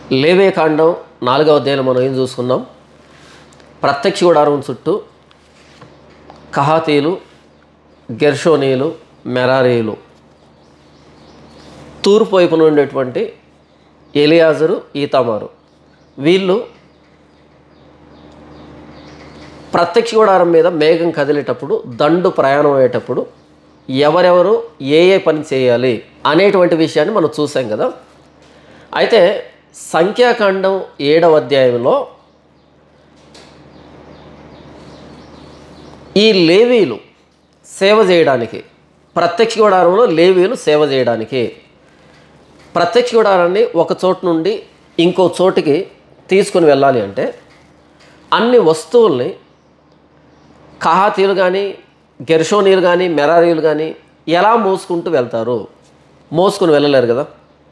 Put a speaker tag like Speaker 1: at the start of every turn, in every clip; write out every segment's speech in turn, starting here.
Speaker 1: లేవే కాండం నాలుగవ అధ్యాయంలో మనం ఏం చూసుకున్నాం ప్రత్యక్ష గుడారం చుట్టూ కహాతీలు గెర్షోనీలు మెరారీలు తూర్పు వైపున ఉండేటువంటి ఎలియాజరు ఈతామారు వీళ్ళు ప్రత్యక్ష గుడారం మీద మేఘం కదిలేటప్పుడు దండు ప్రయాణం అయ్యేటప్పుడు ఎవరెవరు ఏ ఏ పని చేయాలి అనేటువంటి విషయాన్ని మనం చూసాం కదా అయితే సంఖ్యాకాండం ఏడవ అధ్యాయంలో ఈ లేవీలు సేవ చేయడానికి ప్రత్యక్ష గుడారంలో లేవీలు సేవ చేయడానికి ప్రత్యక్ష గుడారాన్ని ఒక చోటు నుండి ఇంకో చోటికి తీసుకుని వెళ్ళాలి అంటే అన్ని వస్తువుల్ని కహాతీలు కానీ గెర్షోనీలు కానీ మెరారీలు కానీ ఎలా మోసుకుంటూ వెళ్తారు మోసుకుని వెళ్ళలేరు కదా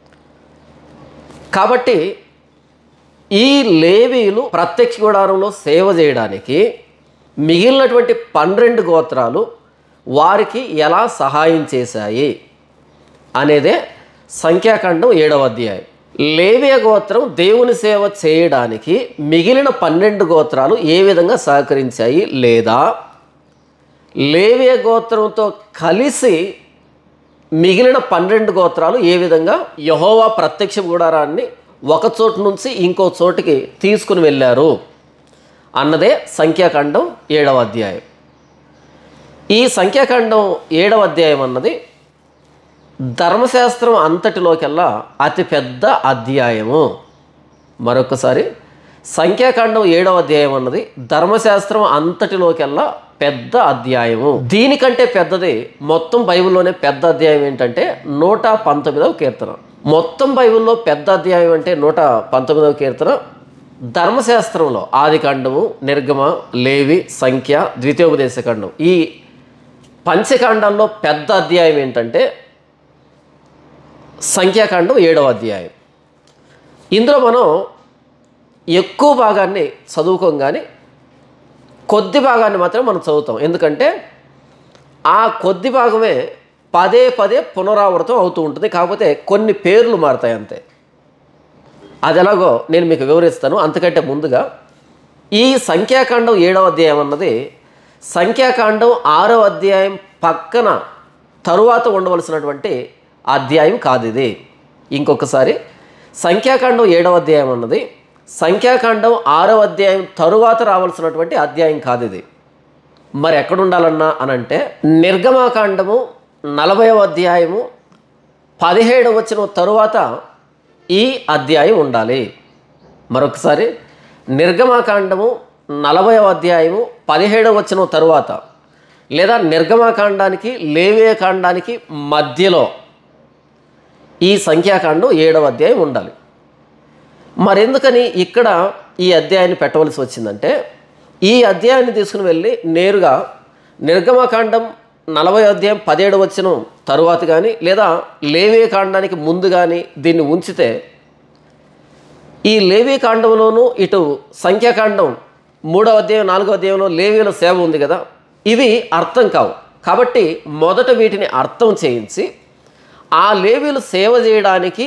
Speaker 1: కాబట్టి ఈ లేవీలు ప్రత్యక్ష గుడారంలో సేవ చేయడానికి మిగిలినటువంటి పన్నెండు గోత్రాలు వారికి ఎలా సహాయం చేశాయి అనేదే సంఖ్యాకాండం ఏడవ అధ్యాయం లేవియ గోత్రం దేవుని సేవ చేయడానికి మిగిలిన పన్నెండు గోత్రాలు ఏ విధంగా సహకరించాయి లేదా లేవియ గోత్రంతో కలిసి మిగిలిన పన్నెండు గోత్రాలు ఏ విధంగా యహోవా ప్రత్యక్ష గుడారాన్ని ఒక చోటు నుంచి ఇంకో చోటికి తీసుకుని వెళ్ళారు అన్నదే సంఖ్యాకాండం ఏడవ అధ్యాయం ఈ సంఖ్యాకాండం ఏడవ అధ్యాయం అన్నది ధర్మశాస్త్రం అంతటిలోకెల్లా అతిపెద్ద అధ్యాయము మరొకసారి సంఖ్యాకాండం ఏడవ అధ్యాయం అన్నది ధర్మశాస్త్రం అంతటిలోకెల్లా పెద్ద అధ్యాయము దీనికంటే పెద్దది మొత్తం బైబిల్లోనే పెద్ద అధ్యాయం ఏంటంటే నూట పంతొమ్మిదవ కీర్తన మొత్తం బైబిల్లో పెద్ద అధ్యాయం అంటే నూట పంతొమ్మిదవ కీర్తన ధర్మశాస్త్రంలో ఆదికాండము నిర్గమ లేవి సంఖ్య ద్వితీయోపదేశకాండం ఈ పంచకాండాల్లో పెద్ద అధ్యాయం ఏంటంటే సంఖ్యాకాండం ఏడవ అధ్యాయం ఇందులో మనం ఎక్కువ భాగాన్ని చదువుకోం కానీ కొద్ది భాగాన్ని మాత్రం మనం చదువుతాం ఎందుకంటే ఆ కొద్ది భాగమే పదే పదే పునరావృతం అవుతూ ఉంటుంది కాకపోతే కొన్ని పేర్లు మారుతాయి అంతే అది ఎలాగో నేను మీకు వివరిస్తాను అంతకంటే ముందుగా ఈ సంఖ్యాకాండం ఏడవ అధ్యాయం అన్నది సంఖ్యాకాండం ఆరవ అధ్యాయం పక్కన తరువాత ఉండవలసినటువంటి అధ్యాయం కాదు ఇది ఇంకొకసారి సంఖ్యాకాండం ఏడవ అధ్యాయం అన్నది సంఖ్యాకాండం ఆరవ అధ్యాయం తరువాత రావాల్సినటువంటి అధ్యాయం కాదు ఇది మరి ఎక్కడ ఉండాలన్నా అనంటే నిర్గమాకాండము నలభైవ అధ్యాయము పదిహేడు వచ్చిన తరువాత ఈ అధ్యాయం ఉండాలి మరొకసారి నిర్గమాకాండము నలభైవ అధ్యాయము పదిహేడవ వచ్చిన తరువాత లేదా నిర్గమాకాండానికి లేవే కాండానికి మధ్యలో ఈ సంఖ్యాకాండం ఏడవ అధ్యాయం ఉండాలి మరెందుకని ఇక్కడ ఈ అధ్యాయాన్ని పెట్టవలసి వచ్చిందంటే ఈ అధ్యాయాన్ని తీసుకుని వెళ్ళి నేరుగా నిర్గమకాండం నలభై అధ్యాయం పదిహేడు వచ్చిన తరువాత కానీ లేదా లేవే కాండానికి ముందు కానీ దీన్ని ఉంచితే ఈ లేవీ కాండంలోనూ ఇటు సంఖ్యాకాండం మూడవ అధ్యాయం నాలుగవ అధ్యాయంలో లేవీల సేవ ఉంది కదా ఇవి అర్థం కావు కాబట్టి మొదట వీటిని అర్థం చేయించి ఆ లేవీలు సేవ చేయడానికి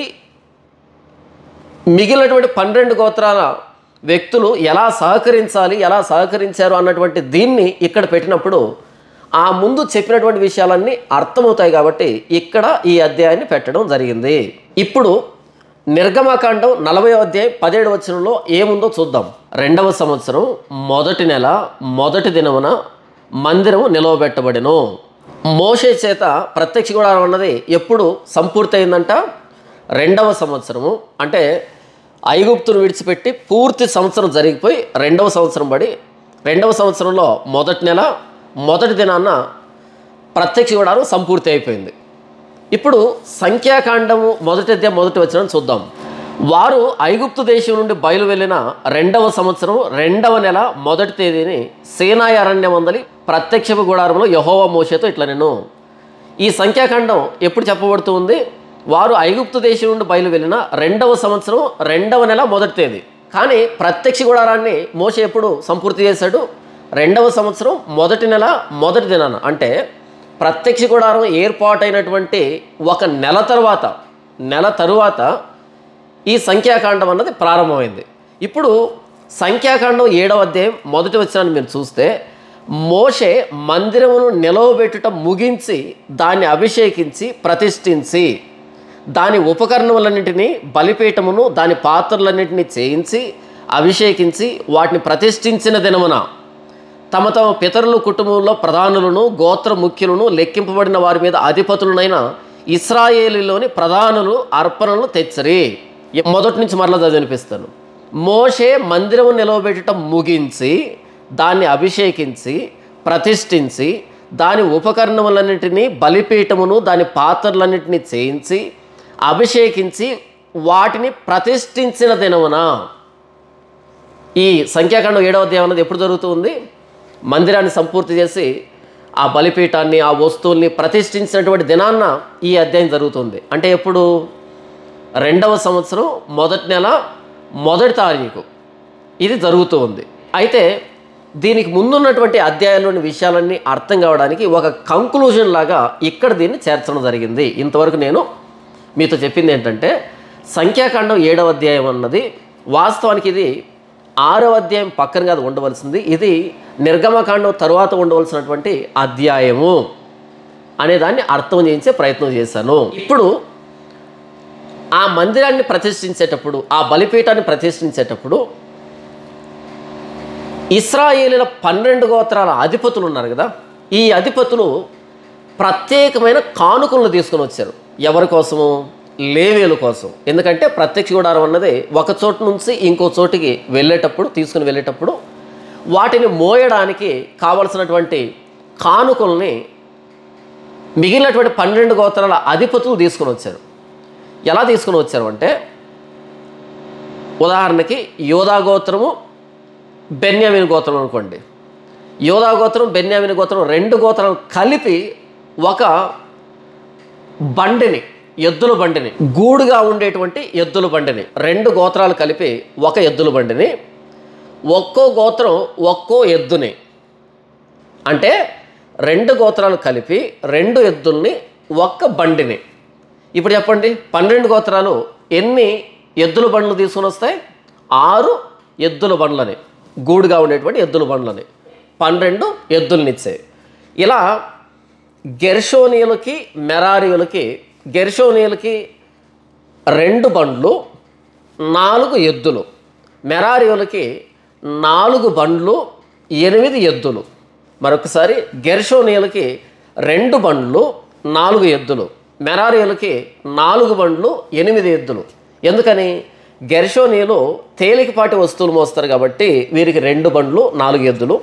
Speaker 1: మిగిలినటువంటి పన్నెండు గోత్రాల వ్యక్తులు ఎలా సహకరించాలి ఎలా సహకరించారు అన్నటువంటి దీన్ని ఇక్కడ పెట్టినప్పుడు ఆ ముందు చెప్పినటువంటి విషయాలన్నీ అర్థమవుతాయి కాబట్టి ఇక్కడ ఈ అధ్యాయాన్ని పెట్టడం జరిగింది ఇప్పుడు నిర్గమకాండం నలభై అధ్యాయం పదిహేడు వచనంలో ఏముందో చూద్దాం రెండవ సంవత్సరం మొదటి నెల మొదటి దినమున మందిరము నిలవబెట్టబడిను మోషే చేత ప్రత్యక్ష గుడారం అన్నది ఎప్పుడు సంపూర్తయిందంట రెండవ సంవత్సరము అంటే ఐగుప్తును విడిచిపెట్టి పూర్తి సంవత్సరం జరిగిపోయి రెండవ సంవత్సరం పడి రెండవ సంవత్సరంలో మొదటి నెల మొదటి దినాన్న ప్రత్యక్ష గుడారం సంపూర్తి అయిపోయింది ఇప్పుడు సంఖ్యాకాండము మొదటి అధ్యాయం మొదటి వచ్చిన చూద్దాం వారు ఐగుప్తు దేశం నుండి బయలు వెళ్ళిన రెండవ సంవత్సరం రెండవ నెల మొదటి తేదీని సేనాయ అరణ్యం అందలి ప్రత్యక్షపు గుడారంలో యహోవ మోషేతో ఇట్లా నేను ఈ సంఖ్యాకాండం ఎప్పుడు చెప్పబడుతూ ఉంది వారు ఐగుప్తు దేశం నుండి బయలు వెళ్ళిన రెండవ సంవత్సరం రెండవ నెల మొదటి తేదీ కానీ ప్రత్యక్ష గుడారాన్ని మోస ఎప్పుడు సంపూర్తి చేశాడు రెండవ సంవత్సరం మొదటి నెల మొదటి దినాన అంటే ప్రత్యక్ష గుడారం ఏర్పాటైనటువంటి ఒక నెల తర్వాత నెల తరువాత ఈ సంఖ్యాకాండం అన్నది ప్రారంభమైంది ఇప్పుడు సంఖ్యాకాండం ఏడవ అధ్యాయం మొదటి వచ్చినాన్ని మీరు చూస్తే మోషే మందిరమును నిలవబెట్టుట ముగించి దాన్ని అభిషేకించి ప్రతిష్ఠించి దాని ఉపకరణములన్నింటినీ బలిపీఠమును దాని పాత్రలన్నింటినీ చేయించి అభిషేకించి వాటిని ప్రతిష్ఠించిన దినమున తమ తమ పితరుల కుటుంబంలో ప్రధానులను గోత్ర ముఖ్యులను లెక్కింపబడిన వారి మీద అధిపతులనైన ఇస్రాయేలీలోని ప్రధానులు అర్పణలు తెచ్చరి మొదటి నుంచి మరలా చదివినిపిస్తాను మోషే మందిరము నిలవబెట్టడం ముగించి దాన్ని అభిషేకించి ప్రతిష్ఠించి దాని ఉపకరణములన్నింటినీ బలిపీఠమును దాని పాత్రలన్నింటినీ చేయించి అభిషేకించి వాటిని ప్రతిష్ఠించిన దినమున ఈ సంఖ్యాకాండం ఏడవ అధ్యాయం అన్నది ఎప్పుడు జరుగుతుంది మందిరాన్ని సంపూర్తి చేసి ఆ బలిపీఠాన్ని ఆ వస్తువుల్ని ప్రతిష్ఠించినటువంటి దినాన్న ఈ అధ్యాయం జరుగుతుంది అంటే ఎప్పుడు రెండవ సంవత్సరం మొదటి నెల మొదటి తారీఖు ఇది జరుగుతూ ఉంది అయితే దీనికి ముందున్నటువంటి అధ్యాయంలోని విషయాలన్నీ అర్థం కావడానికి ఒక కంక్లూజన్ లాగా ఇక్కడ దీన్ని చేర్చడం జరిగింది ఇంతవరకు నేను మీతో చెప్పింది ఏంటంటే సంఖ్యాకాండం ఏడవ అధ్యాయం అన్నది వాస్తవానికి ఇది ఆరవ అధ్యాయం పక్కన కాదు ఉండవలసింది ఇది నిర్గమకాండం తరువాత ఉండవలసినటువంటి అధ్యాయము అనే దాన్ని అర్థం చేయించే ప్రయత్నం చేశాను ఇప్పుడు ఆ మందిరాన్ని ప్రతిష్ఠించేటప్పుడు ఆ బలిపీఠాన్ని ప్రతిష్ఠించేటప్పుడు ఇస్రాయేలీల పన్నెండు గోత్రాల అధిపతులు ఉన్నారు కదా ఈ అధిపతులు ప్రత్యేకమైన కానుకలను తీసుకొని వచ్చారు ఎవరి కోసము లేవేలు కోసం ఎందుకంటే ప్రత్యక్ష గుడారం అన్నది ఒక చోటు నుంచి ఇంకో చోటికి వెళ్ళేటప్పుడు తీసుకుని వెళ్ళేటప్పుడు వాటిని మోయడానికి కావలసినటువంటి కానుకల్ని మిగిలినటువంటి పన్నెండు గోత్రాల అధిపతులు తీసుకొని వచ్చారు ఎలా తీసుకొని వచ్చారు అంటే ఉదాహరణకి యోధా గోత్రము బెన్యామిన్ గోత్రం అనుకోండి యోధా గోత్రం బెన్యామిన్ గోత్రం రెండు గోత్రాలు కలిపి ఒక బండిని ఎద్దుల బండిని గూడుగా ఉండేటువంటి ఎద్దుల బండిని రెండు గోత్రాలు కలిపి ఒక ఎద్దుల బండిని ఒక్కో గోత్రం ఒక్కో ఎద్దుని అంటే రెండు గోత్రాలు కలిపి రెండు ఎద్దుల్ని ఒక్క బండిని ఇప్పుడు చెప్పండి పన్నెండు గోత్రాలు ఎన్ని ఎద్దుల బండ్లు తీసుకొని వస్తాయి ఆరు ఎద్దుల బండ్లని గూడుగా ఉండేటువంటి ఎద్దుల బండ్లని పన్నెండు ఎద్దులనిచ్చాయి ఇలా గెర్షోనియులకి మెరారియులకి గెర్షోనియులకి రెండు బండ్లు నాలుగు ఎద్దులు మెరారియులకి నాలుగు బండ్లు ఎనిమిది ఎద్దులు మరొకసారి గెర్షోనియులకి రెండు బండ్లు నాలుగు ఎద్దులు మెరారియులకి నాలుగు బండ్లు ఎనిమిది ఎద్దులు ఎందుకని గెర్షోనియులు తేలికపాటి వస్తువులు మోస్తారు కాబట్టి వీరికి రెండు బండ్లు నాలుగు ఎద్దులు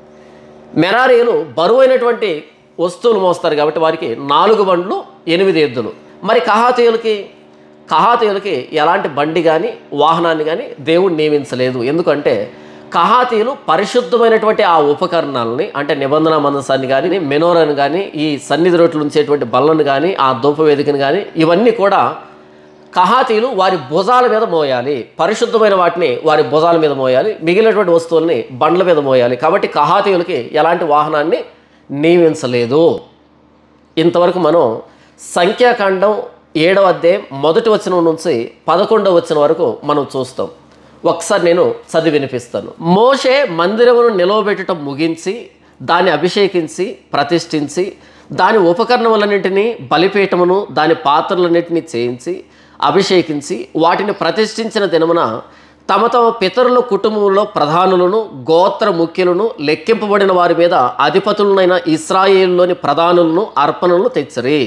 Speaker 1: మెరారీలు బరువైనటువంటి వస్తువులు మోస్తారు కాబట్టి వారికి నాలుగు బండ్లు ఎనిమిది ఎద్దులు మరి కహాతీయులకి కహాతీయులకి ఎలాంటి బండి కానీ వాహనాన్ని కానీ దేవుడు నియమించలేదు ఎందుకంటే కహాతీయులు పరిశుద్ధమైనటువంటి ఆ ఉపకరణాలని అంటే నిబంధన మందసాన్ని కానీ మెనోరాని కానీ ఈ సన్నిధి రొట్టెలు ఉంచేటువంటి బల్లను కానీ ఆ ధూపవేదికను కానీ ఇవన్నీ కూడా కహాతీలు వారి భుజాల మీద మోయాలి పరిశుద్ధమైన వాటిని వారి భుజాల మీద మోయాలి మిగిలినటువంటి వస్తువుల్ని బండ్ల మీద మోయాలి కాబట్టి కహాతీయులకి ఎలాంటి వాహనాన్ని నియమించలేదు ఇంతవరకు మనం సంఖ్యాకాండం ఏడవ అధ్యాయం మొదటి వచనం నుంచి పదకొండవ వచనం వరకు మనం చూస్తాం ఒకసారి నేను చదివి వినిపిస్తాను మోషే మందిరమును నిలవబెట్టడం ముగించి దాన్ని అభిషేకించి ప్రతిష్ఠించి దాని ఉపకరణములన్నింటినీ బలిపీఠమును దాని పాత్రలన్నింటినీ చేయించి అభిషేకించి వాటిని ప్రతిష్ఠించిన దినమున తమ తమ పితరుల కుటుంబంలో ప్రధానులను గోత్ర ముఖ్యులను లెక్కింపబడిన వారి మీద అధిపతులనైన ఇస్రాయేల్లోని ప్రధానులను అర్పణలను తెచ్చరి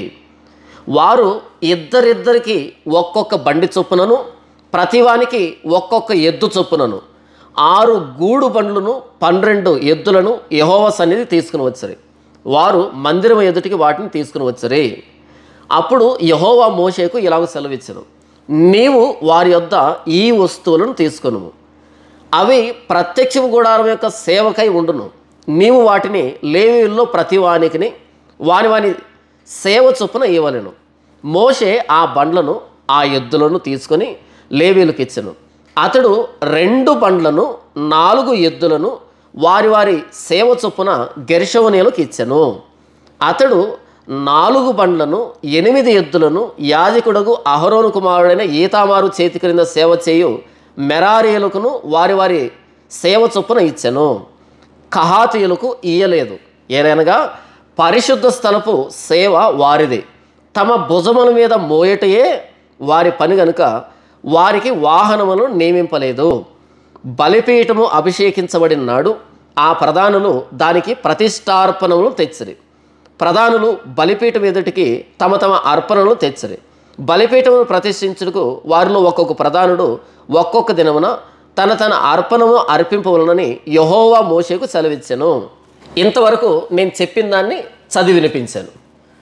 Speaker 1: వారు ఇద్దరిద్దరికి ఒక్కొక్క బండి చొప్పునను ప్రతివానికి ఒక్కొక్క ఎద్దు చొప్పునను ఆరు గూడు బండ్లను పన్నెండు ఎద్దులను యహోవ సన్నిధి తీసుకుని వచ్చరి వారు మందిరం ఎదుటికి వాటిని తీసుకుని వచ్చరి అప్పుడు యహోవా మోషేకు ఇలాగ సెలవిచ్చను నీవు వారి యొద్ద ఈ వస్తువులను తీసుకొను అవి ప్రత్యక్ష గుడారం యొక్క సేవకై ఉండును నీవు వాటిని లేవీల్లో ప్రతి వానికిని వాని వాని సేవ చొప్పున ఇవ్వలేను మోషే ఆ బండ్లను ఆ ఎద్దులను తీసుకొని లేవీలకు ఇచ్చను అతడు రెండు బండ్లను నాలుగు ఎద్దులను వారి వారి సేవ చొప్పున గెర్షవనీయులకు ఇచ్చెను అతడు నాలుగు బండ్లను ఎనిమిది ఎద్దులను యాజకుడగు అహరోను కుమారుడైన ఈతామారు చేతి క్రింద సేవ చేయు మెరారీయులకును వారి వారి సేవ చొప్పున ఇచ్చెను కహాతీయులకు ఇయ్యలేదు ఏలనగా పరిశుద్ధ స్థలపు సేవ వారిది తమ భుజముల మీద మోయటయే వారి పని గనుక వారికి వాహనములను నియమింపలేదు బలిపీఠము అభిషేకించబడిన నాడు ఆ ప్రధానులు దానికి ప్రతిష్టార్పణములు తెచ్చిరి ప్రధానులు బలిపీఠం ఎదుటికి తమ తమ అర్పణలు తెచ్చిరి బలిపీఠమును ప్రతిష్ఠించుటకు వారిలో ఒక్కొక్క ప్రధానుడు ఒక్కొక్క దినమున తన తన అర్పణము అర్పింపవలనని యహోవా మోషేకు సెలవిచ్చాను ఇంతవరకు నేను చెప్పిన దాన్ని చదివి వినిపించాను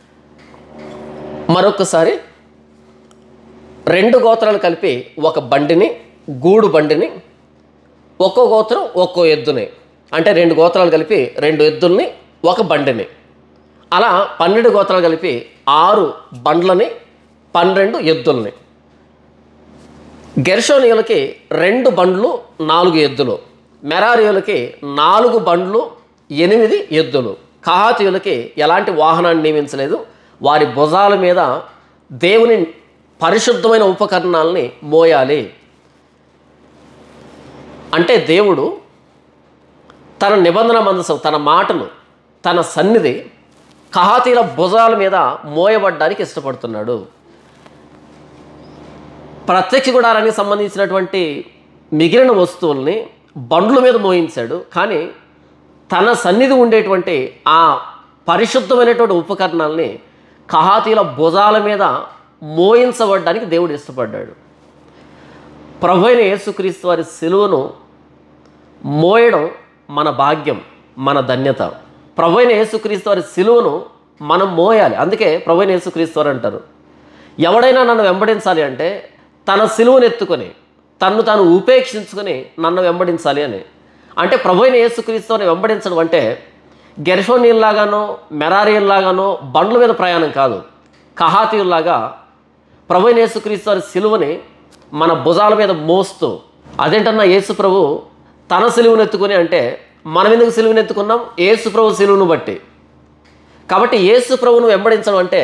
Speaker 1: మరొకసారి రెండు గోత్రాలు కలిపి ఒక బండిని గూడు బండిని ఒక్కో గోత్రం ఒక్కో ఎద్దుని అంటే రెండు గోత్రాలు కలిపి రెండు ఎద్దుల్ని ఒక బండిని అలా పన్నెండు గోత్రాలు కలిపి ఆరు బండ్లని పన్నెండు ఎద్దుల్ని గెర్షోనియులకి రెండు బండ్లు నాలుగు ఎద్దులు మెరారియులకి నాలుగు బండ్లు ఎనిమిది ఎద్దులు కహాతీయులకి ఎలాంటి వాహనాన్ని నియమించలేదు వారి భుజాల మీద దేవుని పరిశుద్ధమైన ఉపకరణాలని మోయాలి అంటే దేవుడు తన నిబంధన మందసం తన మాటలు తన సన్నిధి కహాతీల భుజాల మీద మోయబడ్డానికి ఇష్టపడుతున్నాడు ప్రత్యక్ష గుడారానికి సంబంధించినటువంటి మిగిలిన వస్తువుల్ని బండ్ల మీద మోయించాడు కానీ తన సన్నిధి ఉండేటువంటి ఆ పరిశుద్ధమైనటువంటి ఉపకరణాలని కహాతీల భుజాల మీద మోయించబడ్డానికి దేవుడు ఇష్టపడ్డాడు ప్రభు అయిన యేసుక్రీస్తు వారి సిలువను మోయడం మన భాగ్యం మన ధన్యత ప్రభు అయిన యేసుక్రీస్తు వారి సిలువను మనం మోయాలి అందుకే ప్రభు అయిన యేసుక్రీస్తు వారు అంటారు ఎవడైనా నన్ను వెంబడించాలి అంటే తన సిలువను ఎత్తుకొని తన్ను తాను ఉపేక్షించుకొని నన్ను వెంబడించాలి అని అంటే ప్రభు అయిన యేసుక్రీస్తుని వెంబడించడం అంటే గెర్షోనీల్లాగానో మెరారియల్లాగానో బండ్ల మీద ప్రయాణం కాదు కహాతీయుల్లాగా ప్రభు అయిన యేసుక్రీస్తు వారి సిలువని మన భుజాల మీద మోస్తూ అదేంటన్నా యేసు ప్రభు తన సిలువను ఎత్తుకొని అంటే మనం ఎందుకు సిలువను ఎత్తుకున్నాం యేసు ప్రభు సిలువను బట్టి కాబట్టి యేసు ప్రభువును వెంబడించడం అంటే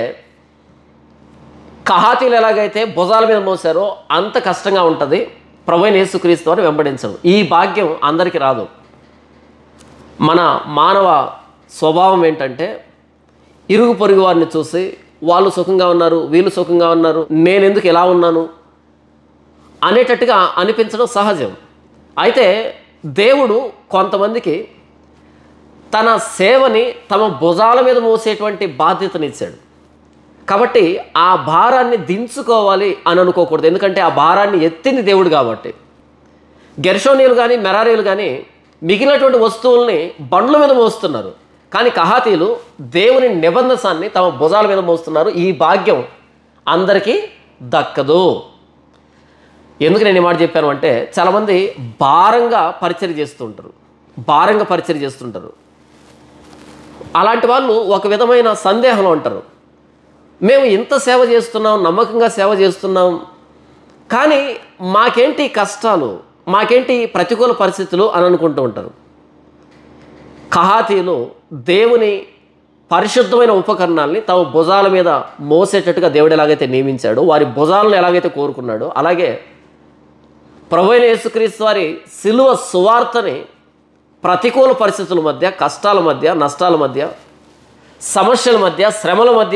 Speaker 1: కహాతీలు ఎలాగైతే భుజాల మీద మోసారో అంత కష్టంగా ఉంటుంది ప్రభు అయిన యేసుక్రీస్తు అని వెంబడించడం ఈ భాగ్యం అందరికీ రాదు మన మానవ స్వభావం ఏంటంటే ఇరుగు పొరుగు వారిని చూసి వాళ్ళు సుఖంగా ఉన్నారు వీళ్ళు సుఖంగా ఉన్నారు నేను ఎందుకు ఎలా ఉన్నాను అనేటట్టుగా అనిపించడం సహజం అయితే దేవుడు కొంతమందికి తన సేవని తమ భుజాల మీద మోసేటువంటి బాధ్యతనిచ్చాడు కాబట్టి ఆ భారాన్ని దించుకోవాలి అని అనుకోకూడదు ఎందుకంటే ఆ భారాన్ని ఎత్తింది దేవుడు కాబట్టి గెర్షోనీయులు కానీ మెరారీలు కానీ మిగిలినటువంటి వస్తువుల్ని బండ్ల మీద మోస్తున్నారు కానీ కహాతీలు దేవుని నిబంధసాన్ని తమ భుజాల మీద మోస్తున్నారు ఈ భాగ్యం అందరికీ దక్కదు ఎందుకు నేను ఈ మాట చెప్పాను అంటే చాలామంది భారంగా పరిచయం చేస్తుంటారు భారంగా పరిచయం చేస్తుంటారు అలాంటి వాళ్ళు ఒక విధమైన సందేహంలో ఉంటారు మేము ఇంత సేవ చేస్తున్నాం నమ్మకంగా సేవ చేస్తున్నాం కానీ మాకేంటి కష్టాలు మాకేంటి ప్రతికూల పరిస్థితులు అని అనుకుంటూ ఉంటారు కహాతీలు దేవుని పరిశుద్ధమైన ఉపకరణాల్ని తమ భుజాల మీద మోసేటట్టుగా దేవుడు ఎలాగైతే నియమించాడో వారి భుజాలను ఎలాగైతే కోరుకున్నాడో అలాగే ప్రభు అయిన యేసుక్రీస్తు వారి సిలువ సువార్తని ప్రతికూల పరిస్థితుల మధ్య కష్టాల మధ్య నష్టాల మధ్య సమస్యల మధ్య శ్రమల మధ్య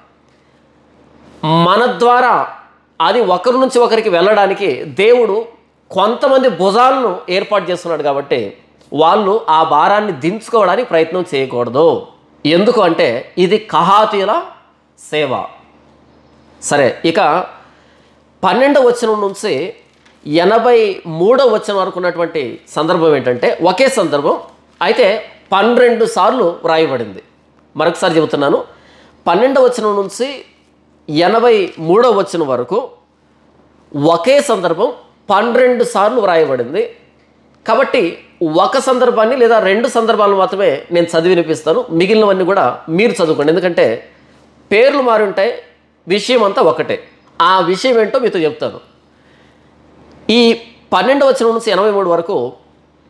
Speaker 1: మన ద్వారా అది ఒకరి నుంచి ఒకరికి వెళ్ళడానికి దేవుడు కొంతమంది భుజాలను ఏర్పాటు చేస్తున్నాడు కాబట్టి వాళ్ళు ఆ భారాన్ని దించుకోవడానికి ప్రయత్నం చేయకూడదు ఎందుకు అంటే ఇది కహాతీల సేవ సరే ఇక పన్నెండవ వచనం నుంచి ఎనభై మూడవ వచనం వరకు ఉన్నటువంటి సందర్భం ఏంటంటే ఒకే సందర్భం అయితే పన్నెండు సార్లు వ్రాయబడింది మరొకసారి చెబుతున్నాను పన్నెండవ వచనం నుంచి ఎనభై మూడవ వచనం వరకు ఒకే సందర్భం పన్నెండు సార్లు వ్రాయబడింది కాబట్టి ఒక సందర్భాన్ని లేదా రెండు సందర్భాలు మాత్రమే నేను చదివి వినిపిస్తాను మిగిలినవన్నీ కూడా మీరు చదువుకోండి ఎందుకంటే పేర్లు మారి ఉంటాయి విషయం అంతా ఒకటే ఆ విషయం ఏంటో మీతో చెప్తాను ఈ పన్నెండు వచ్చిన నుంచి ఎనభై మూడు వరకు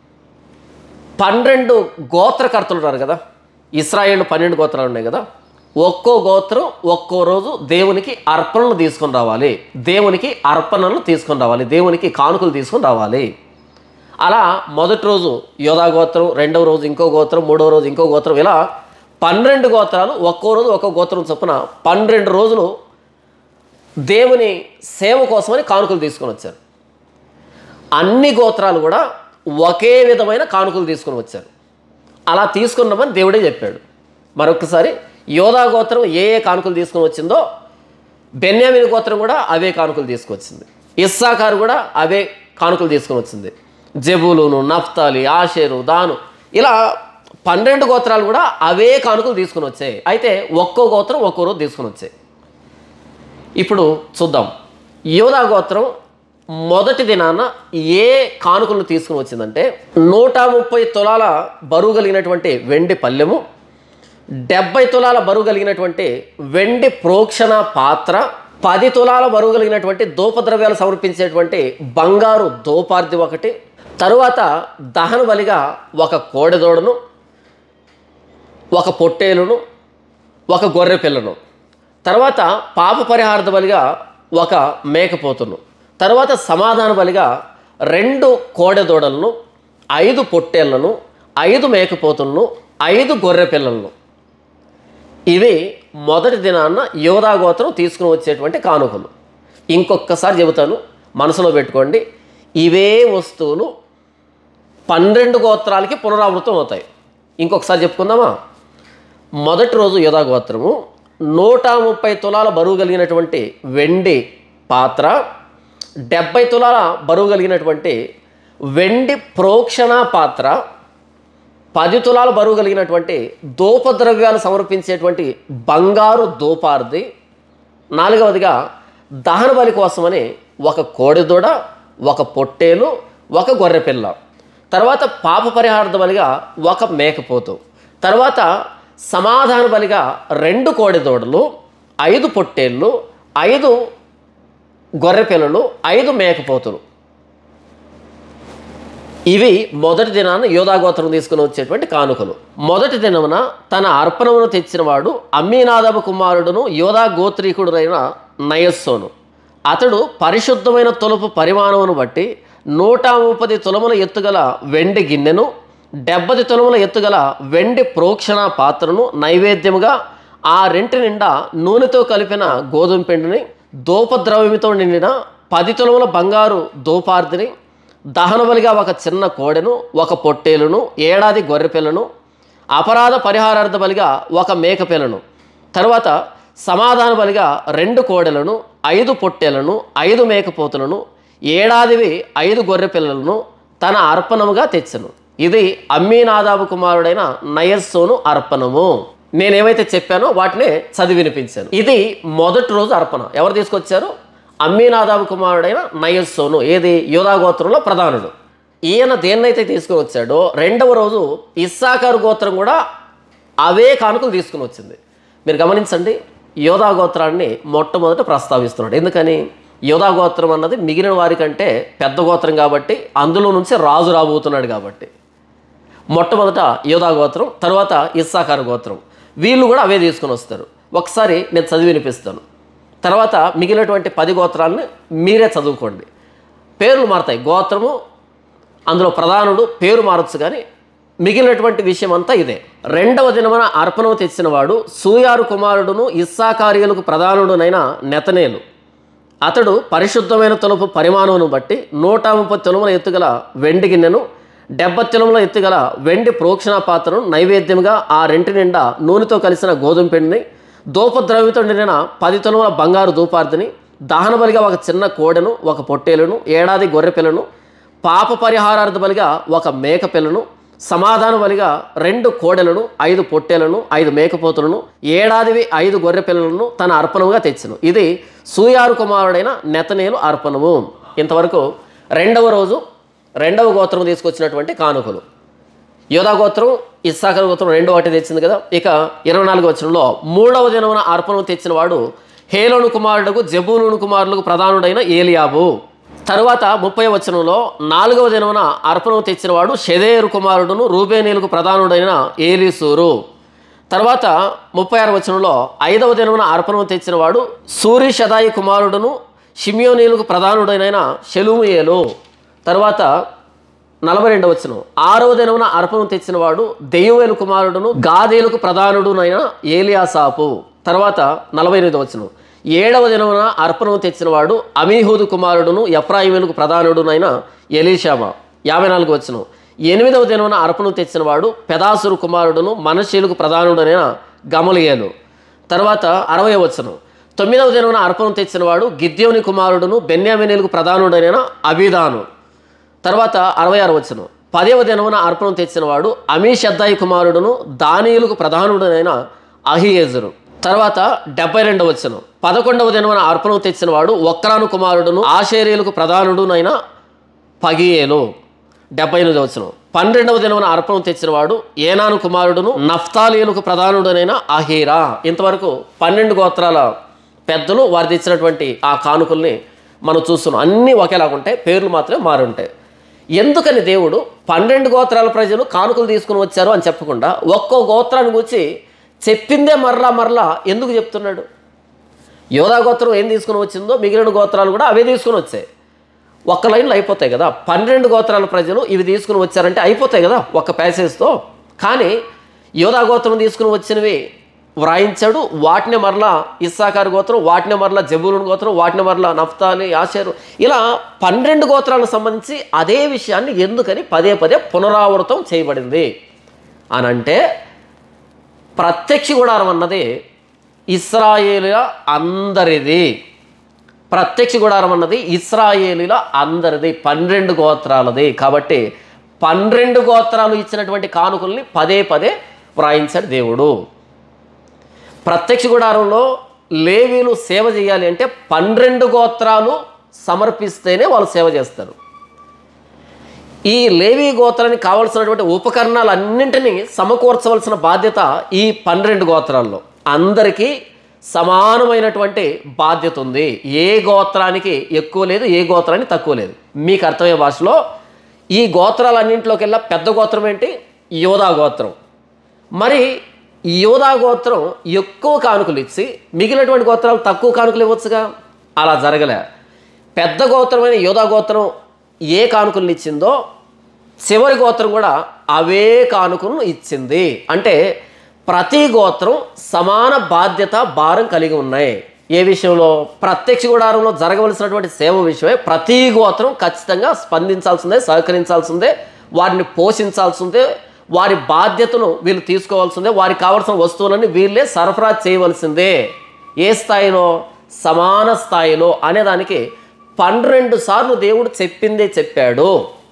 Speaker 1: పన్నెండు గోత్రకర్తలు ఉన్నారు కదా ఇస్రాయేల్ పన్నెండు గోత్రాలు ఉన్నాయి కదా ఒక్కో గోత్రం ఒక్కో రోజు దేవునికి అర్పణలు తీసుకొని రావాలి దేవునికి అర్పణలు తీసుకొని రావాలి దేవునికి కానుకలు తీసుకొని రావాలి అలా మొదటి రోజు యోధా గోత్రం రెండవ రోజు ఇంకో గోత్రం మూడవ రోజు ఇంకో గోత్రం ఇలా పన్నెండు గోత్రాలు ఒక్కో రోజు ఒక్కో గోత్రం చొప్పున పన్నెండు రోజులు దేవుని సేవ కోసమని కానుకలు తీసుకొని వచ్చారు అన్ని గోత్రాలు కూడా ఒకే విధమైన కానుకలు తీసుకొని వచ్చారు అలా తీసుకున్నామని దేవుడే చెప్పాడు మరొకసారి యోధా గోత్రం ఏ ఏ కానుకలు తీసుకొని వచ్చిందో బెన్యామిన్ గోత్రం కూడా అవే కానుకలు తీసుకొచ్చింది ఇస్సాకారు కూడా అవే కానుకలు తీసుకొని వచ్చింది జబులును నఫ్తాలి ఆషేరు దాను ఇలా పన్నెండు గోత్రాలు కూడా అవే కానుకలు తీసుకొని వచ్చాయి అయితే ఒక్కో గోత్రం ఒక్కో రోజు తీసుకొని వచ్చాయి ఇప్పుడు చూద్దాం యోధా గోత్రం మొదటి దినాన ఏ కానుకలను తీసుకుని వచ్చిందంటే నూట ముప్పై తులాల బరువు కలిగినటువంటి వెండి పల్లెము డెబ్బై తులాల బరువు కలిగినటువంటి వెండి ప్రోక్షణ పాత్ర పది తులాల బరువు కలిగినటువంటి దూపద్రవ్యాలు సమర్పించేటువంటి బంగారు దోపార్ది ఒకటి తరువాత దహన బలిగా ఒక కోడెదోడను ఒక పొట్టేలును ఒక గొర్రె పిల్లను తర్వాత పాప పరిహార్థ బలిగా ఒక మేకపోతును తర్వాత సమాధాన బలిగా రెండు కోడెదోడలను ఐదు పొట్టేళ్లను ఐదు మేకపోతులను ఐదు గొర్రె పిల్లలను ఇవి మొదటి దినాన్న యోధా గోత్రం తీసుకుని వచ్చేటువంటి కానుకలు ఇంకొకసారి చెబుతాను మనసులో పెట్టుకోండి ఇవే వస్తువులు పన్నెండు గోత్రాలకి పునరావృతం అవుతాయి ఇంకొకసారి చెప్పుకుందామా మొదటి రోజు యోధా గోత్రము నూట ముప్పై తులాల బరువు కలిగినటువంటి వెండి పాత్ర డెబ్బై తులాల బరువు కలిగినటువంటి వెండి ప్రోక్షణ పాత్ర పది తులాల బరువు కలిగినటువంటి దూపద్రవ్యాలు సమర్పించేటువంటి బంగారు దూపార్ది నాలుగవదిగా దహన బలి కోసమని ఒక కోడిదూడ ఒక పొట్టేలు ఒక గొర్రెపిల్ల తర్వాత పాప పరిహార్థ బలిగా ఒక మేకపోతు తర్వాత సమాధాన బలిగా రెండు కోడిదూడలు ఐదు పొట్టేళ్ళు ఐదు గొర్రెపిల్లలు ఐదు మేకపోతులు ఇవి మొదటి దినాన యోధాగోత్రం తీసుకుని వచ్చేటువంటి కానుకలు మొదటి దినమున తన అర్పణమును తెచ్చినవాడు అమ్మీనాదబు కుమారుడును యోధా గోత్రీకుడునైన నయస్సోను అతడు పరిశుద్ధమైన తులపు పరిమాణమును బట్టి నూట ముప్పది తులముల ఎత్తుగల వెండి గిన్నెను డెబ్బది తులముల ఎత్తుగల వెండి ప్రోక్షణ పాత్రను నైవేద్యముగా ఆ రెంటి నిండా నూనెతో కలిపిన గోధుమ పిండిని దూపద్రవ్యమితో నిండిన పది తులముల బంగారు దూపార్దిని దహనబలిగా ఒక చిన్న కోడెను ఒక పొట్టేలును ఏడాది గొర్రెపిల్లను అపరాధ పరిహారార్థ బలిగా ఒక మేకపిల్లను తర్వాత సమాధాన బలిగా రెండు కోడెలను ఐదు పొట్టేలను ఐదు మేకపోతులను ఏడాదివి ఐదు గొర్రె పిల్లలను తన అర్పణముగా తెచ్చను ఇది అమ్మీనాదాబు కుమారుడైన నయస్సోను అర్పణము నేనేమైతే చెప్పానో వాటినే చదివి వినిపించాను ఇది మొదటి రోజు అర్పణ ఎవరు తీసుకొచ్చారు అమ్మీనాదాబు కుమారుడైన నయస్సోను ఏది యోధాగోత్రంలో ప్రధానుడు ఈయన దేన్నైతే తీసుకుని వచ్చాడో రెండవ రోజు ఇస్సాకారు గోత్రం కూడా అవే కానుకలు తీసుకుని వచ్చింది మీరు గమనించండి యోధా గోత్రాన్ని మొట్టమొదట ప్రస్తావిస్తున్నాడు ఎందుకని యోధా గోత్రం అన్నది మిగిలిన వారికంటే పెద్ద గోత్రం కాబట్టి అందులో నుంచి రాజు రాబోతున్నాడు కాబట్టి మొట్టమొదట యోధా గోత్రం తర్వాత ఇస్సాకారు గోత్రం వీళ్ళు కూడా అవే తీసుకుని వస్తారు ఒకసారి నేను చదివి వినిపిస్తాను తర్వాత మిగిలినటువంటి పది గోత్రాలను మీరే చదువుకోండి పేర్లు మారుతాయి గోత్రము అందులో ప్రధానుడు పేరు మారచ్చు కానీ మిగిలినటువంటి విషయం అంతా ఇదే రెండవ దినమున అర్పణము తెచ్చినవాడు సూయారు కుమారుడును ఇస్సాకార్యులకు ప్రధానుడునైన నెతనేలు అతడు పరిశుద్ధమైన తులపు పరిమాణమును బట్టి నూట ముప్పై తులముల ఎత్తుగల వెండి గిన్నెను డెబ్బై తులముల ఎత్తుగల వెండి ప్రోక్షణ పాత్రను నైవేద్యంగా ఆ రెంటి నిండా నూనెతో కలిసిన గోధుమ పిండిని దూపద్రవ్యతో నిండిన పది తులముల బంగారు దూపార్దిని దహన బలిగా ఒక చిన్న కోడెను ఒక పొట్టేలును ఏడాది గొర్రె పిల్లను పాప పరిహారార్థ బలిగా ఒక మేక పిల్లను సమాధాన బలిగా రెండు కోడెలను ఐదు పొట్టేలను ఐదు మేకపోతులను ఏడాదివి ఐదు గొర్రె పిల్లలను తన అర్పణముగా తెచ్చను ఇది సూయారు కుమారుడైన నెతనేలు అర్పణము ఇంతవరకు రెండవ రోజు రెండవ గోత్రం తీసుకొచ్చినటువంటి కానుకలు యోధా గోత్రం ఇస్సాకర్ గోత్రం రెండో వాటి తెచ్చింది కదా ఇక ఇరవై నాలుగు వచనంలో మూడవ దినమున అర్పణం తెచ్చిన వాడు హేలోను కుమారుడుకు జబూలును కుమారులకు ప్రధానుడైన ఏలియాబు తరువాత ముప్పై వచనంలో నాలుగవ దినమున అర్పణం తెచ్చినవాడు షెదేరు కుమారుడును రూబేనీలకు ప్రధానుడైన ఏలీసూరు తర్వాత ముప్పై ఆరు వచనంలో ఐదవ దినమున అర్పణము తెచ్చినవాడు సూరి షదాయి కుమారుడును షిమియోనీలకు ప్రధానుడైన షెలుమియేలు తర్వాత నలభై రెండవ వచనం ఆరవ దినమున అర్పణం తెచ్చినవాడు దెయ్యవేలు కుమారుడును గాదేలకు ప్రధానుడునైన ఏలియాసాపు తర్వాత నలభై ఎనిమిది వచనం ఏడవ దినమున అర్పణం తెచ్చినవాడు అమీహూదు కుమారుడును ఎఫ్రాయిములకు ప్రధానుడునైన ఎలీషామా యాభై నాలుగు వచనం ఎనిమిదవ దినమున అర్పణం తెచ్చినవాడు పెదాసురు కుమారుడును మనశీలకు ప్రధానుడైన గమలియేలు తర్వాత అరవై వచనం తొమ్మిదవ దినమున అర్పణం తెచ్చినవాడు గిద్యోని కుమారుడును బెన్యామినీలకు ప్రధానుడైన అబిదాను తర్వాత అరవై ఆరు వచ్చును పదవ దినమున అర్పణం తెచ్చినవాడు అమీషద్దాయి కుమారుడును దానియులకు ప్రధానుడైన అహియేజరు తర్వాత డెబ్బై రెండవ వచ్చును పదకొండవ దినమున అర్పణం తెచ్చినవాడు ఒక్రాను కుమారుడును ఆశేరీలకు ప్రధానుడునైన పగియేలు డెబ్బై ఎనిమిది వచ్చును పన్నెండవ దినమున అర్పణం తెచ్చినవాడు ఏనాను కుమారుడును నఫ్తాలీయులకు ప్రధానుడనైన అహీరా ఇంతవరకు పన్నెండు గోత్రాల పెద్దలు వారు తెచ్చినటువంటి ఆ కానుకల్ని మనం చూస్తున్నాం అన్నీ ఒకేలాగా ఉంటాయి పేర్లు మాత్రమే మారి ఉంటాయి ఎందుకని దేవుడు పన్నెండు గోత్రాల ప్రజలు కానుకలు తీసుకుని వచ్చారు అని చెప్పకుండా ఒక్కో గోత్రాన్ని గురించి చెప్పిందే మరలా మరలా ఎందుకు చెప్తున్నాడు యోధా గోత్రం ఏం తీసుకుని వచ్చిందో మిగిలిన గోత్రాలు కూడా అవే తీసుకుని వచ్చాయి ఒక్క లైన్లో అయిపోతాయి కదా పన్నెండు గోత్రాల ప్రజలు ఇవి తీసుకుని వచ్చారంటే అయిపోతాయి కదా ఒక్క ప్యాసేజ్తో కానీ యోధా గోత్రం తీసుకుని వచ్చినవి వ్రాయించాడు వాటిని మరలా ఇస్సాకారు గోత్రం వాటిని మరలా జబూలున్ గోత్రం వాటిని మరలా నఫ్తాలి ఆషేరు ఇలా పన్నెండు గోత్రాలకు సంబంధించి అదే విషయాన్ని ఎందుకని పదే పదే పునరావృతం చేయబడింది అని అంటే ప్రత్యక్ష గుడారం అన్నది ఇస్రాయేలుల అందరిది ప్రత్యక్ష గుడారం అన్నది ఇస్రాయేలీల అందరిది పన్నెండు గోత్రాలది కాబట్టి పన్నెండు గోత్రాలు ఇచ్చినటువంటి కానుకల్ని పదే పదే వ్రాయించాడు దేవుడు ప్రత్యక్ష గుడారంలో లేవీలు సేవ చేయాలి అంటే పన్నెండు గోత్రాలు సమర్పిస్తేనే వాళ్ళు సేవ చేస్తారు ఈ లేవీ గోత్రానికి కావలసినటువంటి ఉపకరణాలన్నింటినీ సమకూర్చవలసిన బాధ్యత ఈ పన్నెండు గోత్రాల్లో అందరికీ సమానమైనటువంటి బాధ్యత ఉంది ఏ గోత్రానికి ఎక్కువ లేదు ఏ గోత్రానికి తక్కువ లేదు మీకు అర్థమయ్యే భాషలో ఈ గోత్రాలన్నింటిలోకెల్లా పెద్ద గోత్రం ఏంటి యోధా గోత్రం మరి ఈ యోధా గోత్రం ఎక్కువ కానుకలు ఇచ్చి మిగిలినటువంటి గోత్రాలు తక్కువ కానుకలు ఇవ్వచ్చుగా అలా జరగలే పెద్ద గోత్రమైన యోధా గోత్రం ఏ కానుకలను ఇచ్చిందో చివరి గోత్రం కూడా అవే కానుకలను ఇచ్చింది అంటే ప్రతి గోత్రం సమాన బాధ్యత భారం కలిగి ఉన్నాయి ఏ విషయంలో ప్రత్యక్ష గుడారంలో జరగవలసినటువంటి సేవ విషయమే ప్రతి గోత్రం ఖచ్చితంగా స్పందించాల్సిందే సహకరించాల్సిందే వారిని పోషించాల్సిందే వారి బాధ్యతను వీళ్ళు తీసుకోవాల్సిందే వారికి కావాల్సిన వస్తువులన్నీ వీళ్ళే సరఫరా చేయవలసిందే ఏ స్థాయిలో సమాన స్థాయిలో అనేదానికి పన్నెండు సార్లు దేవుడు చెప్పిందే చెప్పాడు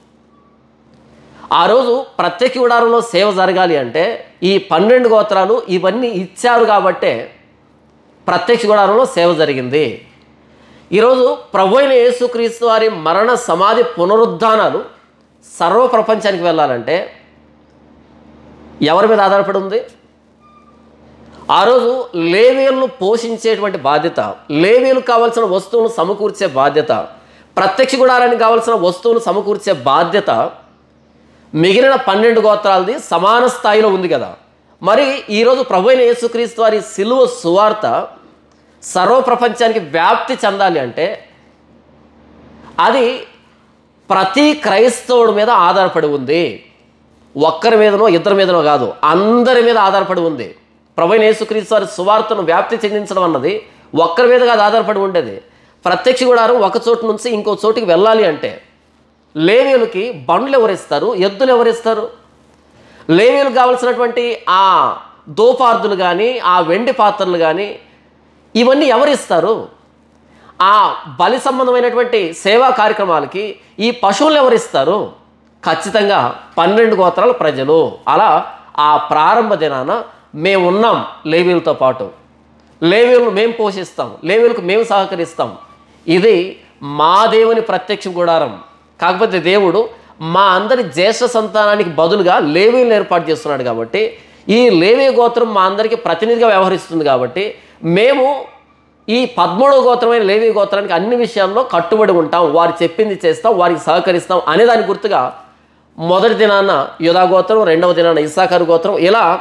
Speaker 1: ఆ రోజు ప్రత్యేక గుడారంలో సేవ జరగాలి అంటే ఈ పన్నెండు గోత్రాలు ఇవన్నీ ఇచ్చారు కాబట్టే ప్రత్యక్ష గుడారంలో సేవ జరిగింది ఈరోజు ప్రభు అయిన యేసుక్రీస్తు వారి మరణ సమాధి పునరుద్ధానాలు సర్వ ప్రపంచానికి వెళ్ళాలంటే ఎవరి మీద ఆధారపడి ఉంది ఆ రోజు లేవీలను పోషించేటువంటి బాధ్యత లేవీలకు కావాల్సిన వస్తువులను సమకూర్చే బాధ్యత ప్రత్యక్ష గుడారానికి కావాల్సిన వస్తువులు సమకూర్చే బాధ్యత మిగిలిన పన్నెండు గోత్రాలది సమాన స్థాయిలో ఉంది కదా మరి ఈరోజు ప్రభు అయిన యేసుక్రీస్తు వారి సిలువ సువార్త సర్వ ప్రపంచానికి వ్యాప్తి చెందాలి అంటే అది ప్రతి క్రైస్తవుడి మీద ఆధారపడి ఉంది ఒక్కరి మీదనో ఇద్దరి మీదనో కాదు అందరి మీద ఆధారపడి ఉంది ప్రభు అయిన యేసుక్రీస్తు వారి సువార్తను వ్యాప్తి చెందించడం అన్నది ఒక్కరి మీద కాదు ఆధారపడి ఉండేది ప్రత్యక్ష గుడారం ఒక చోటు నుంచి ఇంకో చోటుకి వెళ్ళాలి అంటే లేవీలకి బండ్లు ఎవరిస్తారు ఎద్దులు ఎవరిస్తారు లేవీలకు కావలసినటువంటి ఆ దోపార్దులు కానీ ఆ వెండి పాత్రలు కానీ ఇవన్నీ ఎవరిస్తారు ఆ బలి సంబంధమైనటువంటి సేవా కార్యక్రమాలకి ఈ పశువులు ఎవరిస్తారు ఖచ్చితంగా పన్నెండు గోత్రాల ప్రజలు అలా ఆ ప్రారంభ దినాన మేము ఉన్నాం లేవీలతో పాటు లేవీలను మేము పోషిస్తాం లేవీలకు మేము సహకరిస్తాం ఇది మా దేవుని ప్రత్యక్ష గుడారం కాకపోతే దేవుడు మా అందరి జ్యేష్ఠ సంతానానికి బదులుగా లేవీలను ఏర్పాటు చేస్తున్నాడు కాబట్టి ఈ లేవీ గోత్రం మా అందరికీ ప్రతినిధిగా వ్యవహరిస్తుంది కాబట్టి మేము ఈ పద్మూడవ గోత్రమైన లేవీ గోత్రానికి అన్ని విషయాల్లో కట్టుబడి ఉంటాం వారు చెప్పింది చేస్తాం వారికి సహకరిస్తాం అనే దాని గుర్తుగా మొదటి దినాన యుధా గోత్రం రెండవ దినాన ఇస్సాకారు గోత్రం ఇలా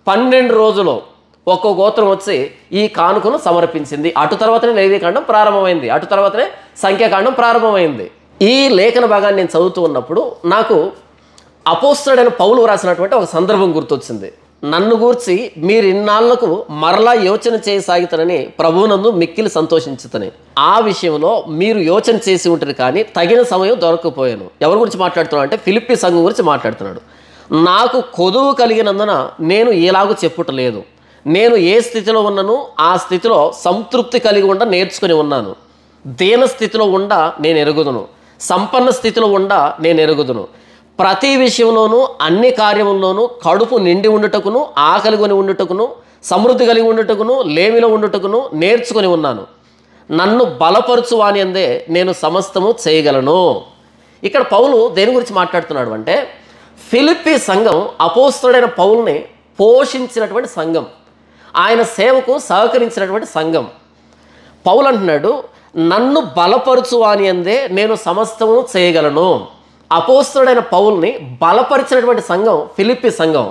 Speaker 1: పన్నెండు రోజులు ఒక్కో గోత్రం వచ్చి ఈ కానుకను సమర్పించింది అటు తర్వాతనే లేవీకాండం ప్రారంభమైంది అటు తర్వాతనే సంఖ్యాకాండం ప్రారంభమైంది ఈ లేఖన భాగాన్ని నేను చదువుతూ ఉన్నప్పుడు నాకు అపోస్తుడైన పౌలు రాసినటువంటి ఒక సందర్భం గుర్తొచ్చింది నన్ను గూర్చి మీరు ఇన్నాళ్లకు మరలా యోచన చేయసాగుతానని ప్రభువునందు మిక్కిలి సంతోషించుతని ఆ విషయంలో మీరు యోచన చేసి ఉంటారు కానీ తగిన సమయం దొరకపోయాను ఎవరి గురించి మాట్లాడుతున్నాడు అంటే ఫిలిప్పి సంఘం గురించి మాట్లాడుతున్నాడు నాకు కొదువు కలిగినందున నేను ఇలాగూ చెప్పుటలేదు నేను ఏ స్థితిలో ఉన్నను ఆ స్థితిలో సంతృప్తి కలిగి ఉండ నేర్చుకుని ఉన్నాను దీన స్థితిలో ఉండ నేను ఎరుగుదును సంపన్న స్థితిలో ఉండ నేను ఎరుగుదును ప్రతి విషయంలోనూ అన్ని కార్యముల్లోనూ కడుపు నిండి ఉండుటకును ఆకలి కొని ఉండుటకును సమృద్ధి కలిగి ఉండుటకును లేమిలో ఉండుటకును నేర్చుకుని ఉన్నాను నన్ను బలపరుచు వాని అందే నేను సమస్తము చేయగలను ఇక్కడ పౌలు దేని గురించి మాట్లాడుతున్నాడు అంటే ఫిలిప్పి సంఘం అపోస్తుడైన పౌల్ని పోషించినటువంటి సంఘం ఆయన సేవకు సహకరించినటువంటి సంఘం పౌలు అంటున్నాడు నన్ను బలపరుచు అని అందే నేను సమస్తము చేయగలను అపోస్తుడైన పౌల్ని బలపరిచినటువంటి సంఘం ఫిలిప్పి సంఘం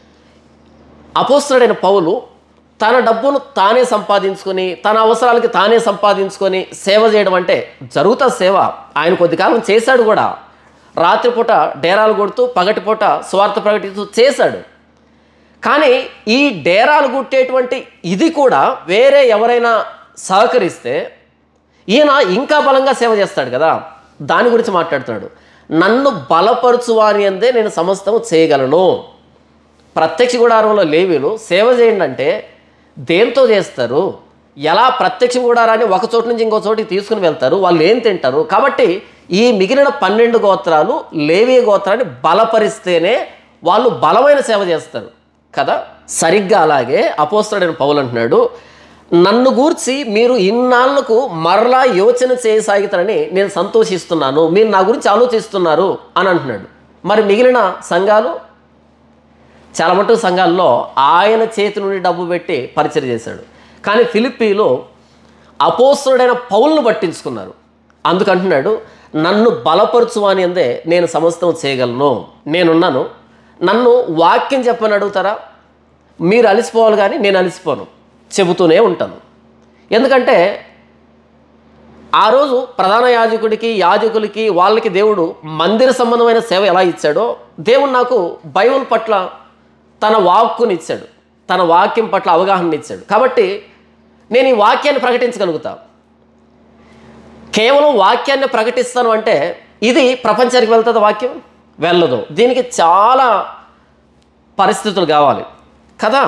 Speaker 1: అపోస్తుడైన పౌలు తన డబ్బును తానే సంపాదించుకొని తన అవసరాలకి తానే సంపాదించుకొని సేవ చేయడం అంటే జరుగుతా సేవ ఆయన కొద్ది కాలం చేశాడు కూడా రాత్రిపూట డేరాలు కొడుతూ పగటిపూట స్వార్థ ప్రకటిస్తూ చేశాడు కానీ ఈ డేరాలు గుట్టేటువంటి ఇది కూడా వేరే ఎవరైనా సహకరిస్తే ఈయన ఇంకా బలంగా సేవ చేస్తాడు కదా దాని గురించి మాట్లాడుతున్నాడు నన్ను బలపరుచువాని అందే నేను సమస్తము చేయగలను ప్రత్యక్ష గుడారంలో లేవీలు సేవ చేయండి అంటే దేంతో చేస్తారు ఎలా ప్రత్యక్ష గుడారాన్ని ఒక చోటు నుంచి ఇంకో చోటికి తీసుకుని వెళ్తారు వాళ్ళు ఏం తింటారు కాబట్టి ఈ మిగిలిన పన్నెండు గోత్రాలు లేవీ గోత్రాన్ని బలపరిస్తేనే వాళ్ళు బలమైన సేవ చేస్తారు కదా సరిగ్గా అలాగే అపోస్తడైన పౌలు అంటున్నాడు నన్ను గూర్చి మీరు ఇన్నాళ్లకు మరలా యోచన చేయసాగుతారని నేను సంతోషిస్తున్నాను మీరు నా గురించి ఆలోచిస్తున్నారు అని అంటున్నాడు మరి మిగిలిన సంఘాలు చాలా మటుకు సంఘాల్లో ఆయన చేతి నుండి డబ్బు పెట్టి పరిచయం చేశాడు కానీ ఫిలిప్పీలో అపోస్తుడైన పౌలను పట్టించుకున్నారు అందుకంటున్నాడు నన్ను బలపరచు అని అందే నేను సమస్తం చేయగలను నేనున్నాను నన్ను వాక్యం చెప్పని అడుగుతారా మీరు అలసిపోవాలి కానీ నేను అలసిపోను చెబుతూనే ఉంటాను ఎందుకంటే ఆ రోజు ప్రధాన యాజకుడికి యాజకులకి వాళ్ళకి దేవుడు మందిర సంబంధమైన సేవ ఎలా ఇచ్చాడో దేవుడు నాకు బైబుల్ పట్ల తన వాక్కుని ఇచ్చాడు తన వాక్యం పట్ల అవగాహన ఇచ్చాడు కాబట్టి నేను ఈ వాక్యాన్ని ప్రకటించగలుగుతా కేవలం వాక్యాన్ని ప్రకటిస్తాను అంటే ఇది ప్రపంచానికి వెళ్తుంది వాక్యం వెళ్ళదు దీనికి చాలా పరిస్థితులు కావాలి కదా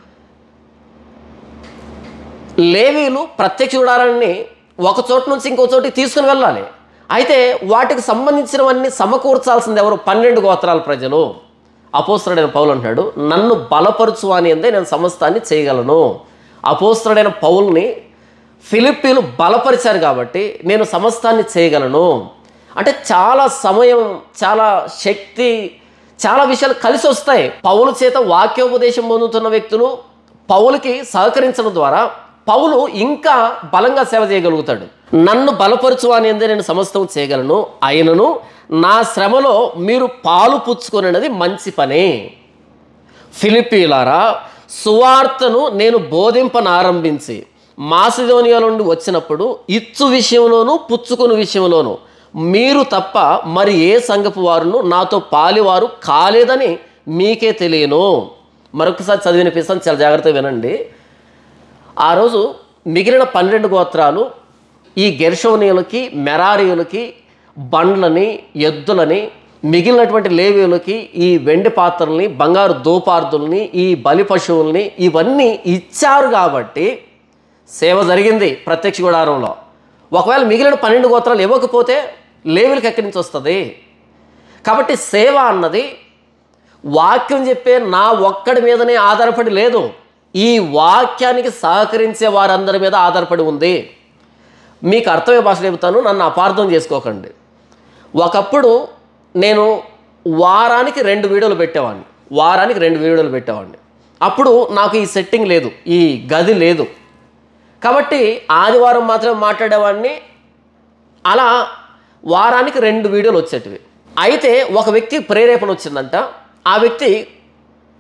Speaker 1: లేవీలు ప్రత్యక్ష గుడారాన్ని ఒక చోటు నుంచి ఇంకో చోటికి తీసుకుని వెళ్ళాలి అయితే వాటికి సంబంధించినవన్నీ సమకూర్చాల్సింది ఎవరు పన్నెండు గోత్రాల ప్రజలు అపోస్తుడైన పౌలు అంటున్నాడు నన్ను బలపరుచు అని అందే నేను సమస్తాన్ని చేయగలను అపోస్తుడైన పౌల్ని ఫిలిప్పీలు బలపరిచారు కాబట్టి నేను సమస్తాన్ని చేయగలను అంటే చాలా సమయం చాలా శక్తి చాలా విషయాలు కలిసి వస్తాయి పౌలు చేత వాక్యోపదేశం పొందుతున్న వ్యక్తులు పౌలుకి సహకరించడం ద్వారా పౌలు ఇంకా బలంగా సేవ చేయగలుగుతాడు నన్ను బలపరచు అనేది నేను సమస్తం చేయగలను అయినను నా శ్రమలో మీరు పాలు పుచ్చుకొనినది మంచి పనే ఫిలిపీలారా సువార్తను నేను బోధింపనారంభించి మాసిదోనియా నుండి వచ్చినప్పుడు ఇచ్చు విషయంలోనూ పుచ్చుకుని విషయంలోనూ మీరు తప్ప మరి ఏ సంఘపు వారును నాతో పాలివారు కాలేదని మీకే తెలియను మరొకసారి చదివినిపిస్తాను చాలా జాగ్రత్తగా వినండి ఆ రోజు మిగిలిన పన్నెండు గోత్రాలు ఈ గెర్షోనీయులకి మెరారీయులకి బండ్లని ఎద్దులని మిగిలినటువంటి లేవీయులకి ఈ వెండి పాత్రల్ని బంగారు దూపార్దుల్ని ఈ బలి పశువుల్ని ఇవన్నీ ఇచ్చారు కాబట్టి సేవ జరిగింది ప్రత్యక్ష గుడారంలో ఒకవేళ మిగిలిన పన్నెండు గోత్రాలు ఇవ్వకపోతే లేవులకి ఎక్కడి నుంచి వస్తుంది కాబట్టి సేవ అన్నది వాక్యం చెప్పే నా ఒక్కడి మీదనే ఆధారపడి లేదు ఈ వాక్యానికి సహకరించే వారందరి మీద ఆధారపడి ఉంది మీకు అర్థమయ్యే భాష చెబుతాను నన్ను అపార్థం చేసుకోకండి ఒకప్పుడు నేను వారానికి రెండు వీడియోలు పెట్టేవాడిని వారానికి రెండు వీడియోలు పెట్టేవాడిని అప్పుడు నాకు ఈ సెట్టింగ్ లేదు ఈ గది లేదు కాబట్టి ఆదివారం మాత్రమే మాట్లాడేవాడిని అలా వారానికి రెండు వీడియోలు వచ్చేటివి అయితే ఒక వ్యక్తి ప్రేరేపణ వచ్చిందంట ఆ వ్యక్తి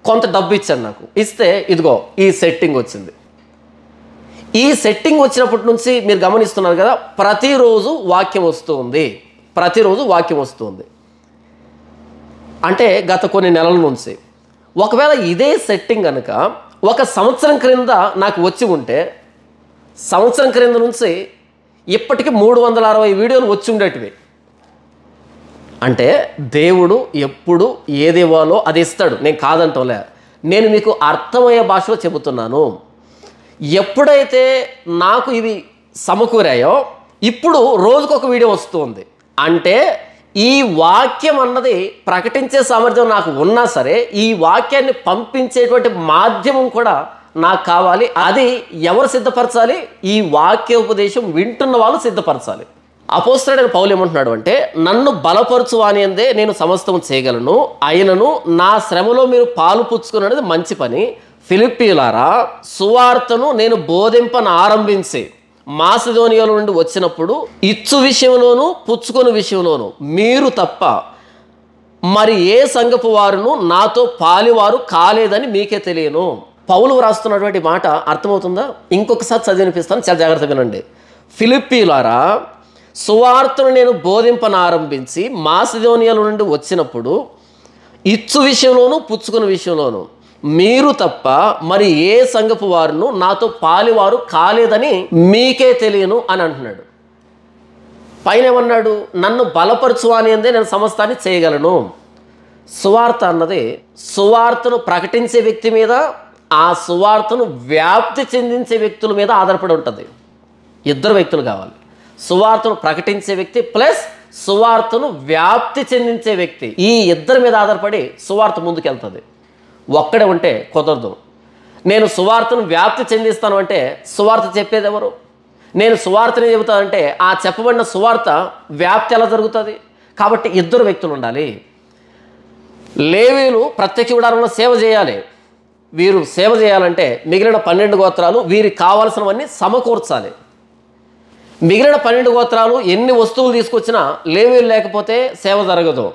Speaker 1: కొంత డబ్బు ఇచ్చాడు నాకు ఇస్తే ఇదిగో ఈ సెట్టింగ్ వచ్చింది ఈ సెట్టింగ్ వచ్చినప్పటి నుంచి మీరు గమనిస్తున్నారు కదా ప్రతిరోజు వాక్యం వస్తుంది ప్రతిరోజు వాక్యం వస్తుంది అంటే గత కొన్ని నెలల నుంచి ఒకవేళ ఇదే సెట్టింగ్ కనుక ఒక సంవత్సరం క్రింద నాకు వచ్చి ఉంటే సంవత్సరం క్రింద నుంచి ఇప్పటికి మూడు వందల అరవై వీడియోలు వచ్చి ఉండేటివి అంటే దేవుడు ఎప్పుడు ఏది ఇవ్వాలో అది ఇస్తాడు నేను కాదంటంలే నేను మీకు అర్థమయ్యే భాషలో చెబుతున్నాను ఎప్పుడైతే నాకు ఇవి సమకూరాయో ఇప్పుడు రోజుకొక వీడియో వస్తుంది అంటే ఈ వాక్యం అన్నది ప్రకటించే సామర్థ్యం నాకు ఉన్నా సరే ఈ వాక్యాన్ని పంపించేటువంటి మాధ్యమం కూడా నాకు కావాలి అది ఎవరు సిద్ధపరచాలి ఈ వాక్యోపదేశం వింటున్న వాళ్ళు సిద్ధపరచాలి అపోస్తలుడైన పౌలు ఏమంటున్నాడు అంటే నన్ను బలపరచు అని అందే నేను సమస్తం చేయగలను అయినను నా శ్రమలో మీరు పాలు పుచ్చుకున్నది మంచి పని ఫిలిప్పీలారా సువార్తను నేను బోధింపను ఆరంభించి మాసిదోనియాల నుండి వచ్చినప్పుడు ఇచ్చు విషయంలోనూ పుచ్చుకొని విషయంలోనూ మీరు తప్ప మరి ఏ సంఘపు వారును నాతో పాలివారు కాలేదని మీకే తెలియను పౌలు వ్రాస్తున్నటువంటి మాట అర్థమవుతుందా ఇంకొకసారి చదివినిపిస్తాను చాలా జాగ్రత్త వినండి ఫిలిప్పీలారా సువార్తను నేను బోధింపనారంభించి మాసిదోనియాల నుండి వచ్చినప్పుడు ఇచ్చు విషయంలోనూ పుచ్చుకున్న విషయంలోనూ మీరు తప్ప మరి ఏ సంఘపు వారును నాతో పాలివారు కాలేదని మీకే తెలియను అని అంటున్నాడు పైన ఏమన్నాడు నన్ను బలపరచు అనేదే నేను సమస్తాన్ని చేయగలను సువార్త అన్నది సువార్తను ప్రకటించే వ్యక్తి మీద ఆ సువార్తను వ్యాప్తి చెందించే వ్యక్తుల మీద ఆధారపడి ఉంటుంది ఇద్దరు వ్యక్తులు కావాలి సువార్తను ప్రకటించే వ్యక్తి ప్లస్ సువార్తను వ్యాప్తి చెందించే వ్యక్తి ఈ ఇద్దరి మీద ఆధారపడి సువార్త ముందుకెళ్తుంది ఒక్కడే ఉంటే కుదరదు నేను సువార్తను వ్యాప్తి చెందిస్తాను అంటే సువార్త చెప్పేది ఎవరు నేను సువార్తని చెబుతానంటే ఆ చెప్పబడిన సువార్త వ్యాప్తి ఎలా జరుగుతుంది కాబట్టి ఇద్దరు వ్యక్తులు ఉండాలి లేవీలు ప్రత్యక్ష గుడారంలో సేవ చేయాలి వీరు సేవ చేయాలంటే మిగిలిన పన్నెండు గోత్రాలు వీరికి కావాల్సినవన్నీ సమకూర్చాలి మిగిలిన పన్నెండు గోత్రాలు ఎన్ని వస్తువులు తీసుకొచ్చినా లేవీలు లేకపోతే సేవ జరగదు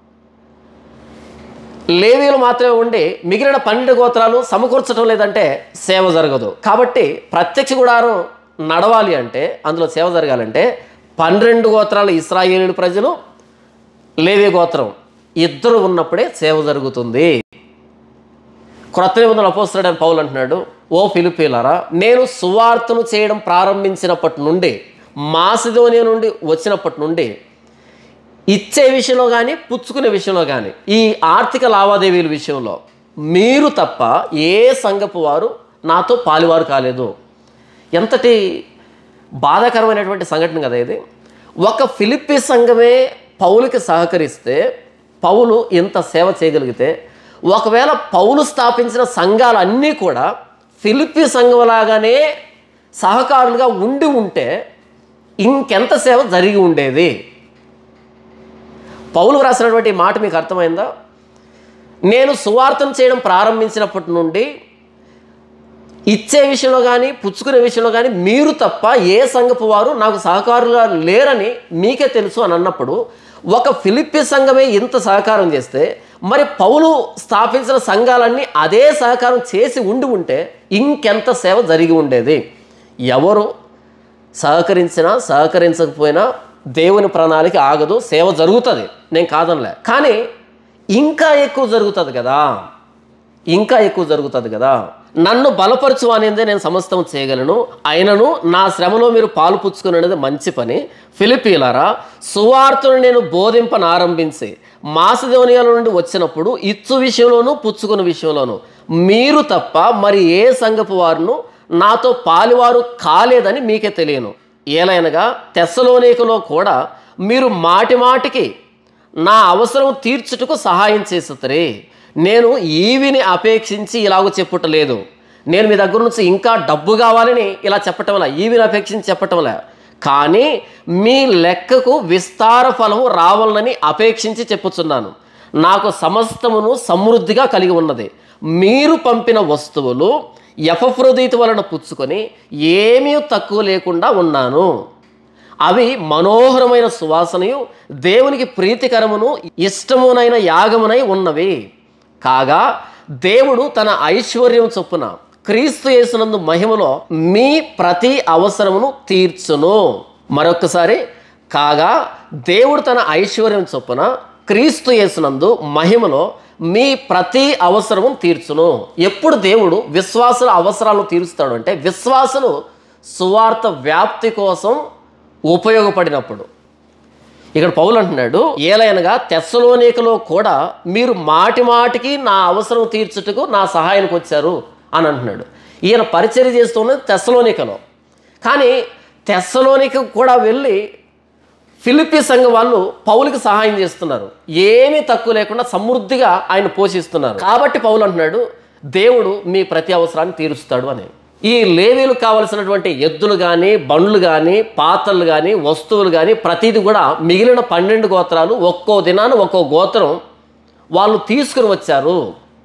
Speaker 1: లేవీలు మాత్రమే ఉండి మిగిలిన పన్నెండు గోత్రాలు సమకూర్చడం లేదంటే సేవ జరగదు కాబట్టి ప్రత్యక్ష గుడారం నడవాలి అంటే అందులో సేవ జరగాలంటే పన్నెండు గోత్రాల ఇస్రాయేలు ప్రజలు లేవీ గోత్రం ఇద్దరు ఉన్నప్పుడే సేవ జరుగుతుంది క్రొత్త నిబంధనలు అపోస్తుడని పౌలు అంటున్నాడు ఓ ఫిలిపీలరా నేను సువార్తను చేయడం ప్రారంభించినప్పటి నుండి మాసిదోనియా నుండి వచ్చినప్పటి నుండి ఇచ్చే విషయంలో కానీ పుచ్చుకునే విషయంలో కానీ ఈ ఆర్థిక లావాదేవీల విషయంలో మీరు తప్ప ఏ సంఘపు వారు నాతో పాలువారు కాలేదు ఎంతటి బాధాకరమైనటువంటి సంఘటన కదా ఇది ఒక ఫిలిప్పి సంఘమే పౌలుకి సహకరిస్తే పౌలు ఇంత సేవ చేయగలిగితే ఒకవేళ పౌలు స్థాపించిన సంఘాలు అన్నీ కూడా ఫిలిప్పి సంఘంలాగానే సహకారులుగా ఉండి ఉంటే ఇంకెంత సేవ జరిగి ఉండేది పౌలు రాసినటువంటి మాట మీకు అర్థమైందా నేను సువార్తను చేయడం ప్రారంభించినప్పటి నుండి ఇచ్చే విషయంలో కానీ పుచ్చుకునే విషయంలో కానీ మీరు తప్ప ఏ సంఘపు వారు నాకు సహకారులుగా లేరని మీకే తెలుసు అని అన్నప్పుడు ఒక ఫిలిప్పి సంఘమే ఇంత సహకారం చేస్తే మరి పౌలు స్థాపించిన సంఘాలన్నీ అదే సహకారం చేసి ఉండి ఉంటే ఇంకెంత సేవ జరిగి ఉండేది ఎవరు సహకరించినా సహకరించకపోయినా దేవుని ప్రణాళిక ఆగదు సేవ జరుగుతుంది నేను కాదనలే కానీ ఇంకా ఎక్కువ జరుగుతుంది కదా ఇంకా ఎక్కువ జరుగుతుంది కదా నన్ను బలపరచు అనేదే నేను సమస్తం చేయగలను అయినను నా శ్రమలో మీరు పాలు పుచ్చుకునేది మంచి పని ఫిలిపీలరా సువార్తను నేను బోధింపను ఆరంభించి మాసిదోనియాల నుండి వచ్చినప్పుడు ఇచ్చు విషయంలోనూ పుచ్చుకున్న విషయంలోనూ మీరు తప్ప మరి ఏ సంఘపు వారును నాతో పాలివారు కాలేదని మీకే తెలియను ఏలైనగా తెస్సలోనికలో కూడా మీరు మాటి మాటికి నా అవసరం తీర్చుటకు సహాయం చేస్తుంది నేను ఈవిని అపేక్షించి ఇలాగ చెప్పుటలేదు నేను మీ దగ్గర నుంచి ఇంకా డబ్బు కావాలని ఇలా చెప్పటంలా ఈవిని అపేక్షించి చెప్పటంలా కానీ మీ లెక్కకు విస్తార ఫలము రావాలని అపేక్షించి చెప్పుచున్నాను నాకు సమస్తమును సమృద్ధిగా కలిగి ఉన్నది మీరు పంపిన వస్తువులు ఎఫఫ్రోదీతి వలన పుచ్చుకొని ఏమీ తక్కువ లేకుండా ఉన్నాను అవి మనోహరమైన సువాసనయు దేవునికి ప్రీతికరమును ఇష్టమునైన యాగమునై ఉన్నవి కాగా దేవుడు తన ఐశ్వర్యం చొప్పున క్రీస్తు యేసునందు మహిమలో మీ ప్రతి అవసరమును తీర్చును మరొకసారి కాగా దేవుడు తన ఐశ్వర్యం చొప్పున క్రీస్తు యేసునందు మహిమలో మీ ప్రతి అవసరము తీర్చును ఎప్పుడు దేవుడు విశ్వాసుల అవసరాలను తీరుస్తాడు అంటే విశ్వాసులు సువార్త వ్యాప్తి కోసం ఉపయోగపడినప్పుడు ఇక్కడ పౌలు అంటున్నాడు ఏలైనగా తెస్సలోనికలో కూడా మీరు మాటి మాటికి నా అవసరం తీర్చుటకు నా సహాయానికి వచ్చారు అని అంటున్నాడు ఈయన పరిచర్య చేస్తున్నది తెస్సలోనికలో కానీ తెస్సలోనిక కూడా వెళ్ళి ఫిలిపి సంఘం వాళ్ళు పౌలుకి సహాయం చేస్తున్నారు ఏమీ తక్కువ లేకుండా సమృద్ధిగా ఆయన పోషిస్తున్నారు కాబట్టి పౌలు అంటున్నాడు దేవుడు మీ ప్రతి అవసరాన్ని తీరుస్తాడు అని ఈ లేవీలకు కావలసినటువంటి ఎద్దులు కానీ బండ్లు కానీ పాత్రలు కానీ వస్తువులు కానీ ప్రతిది కూడా మిగిలిన పన్నెండు గోత్రాలు ఒక్కో దినాన ఒక్కో గోత్రం వాళ్ళు తీసుకుని వచ్చారు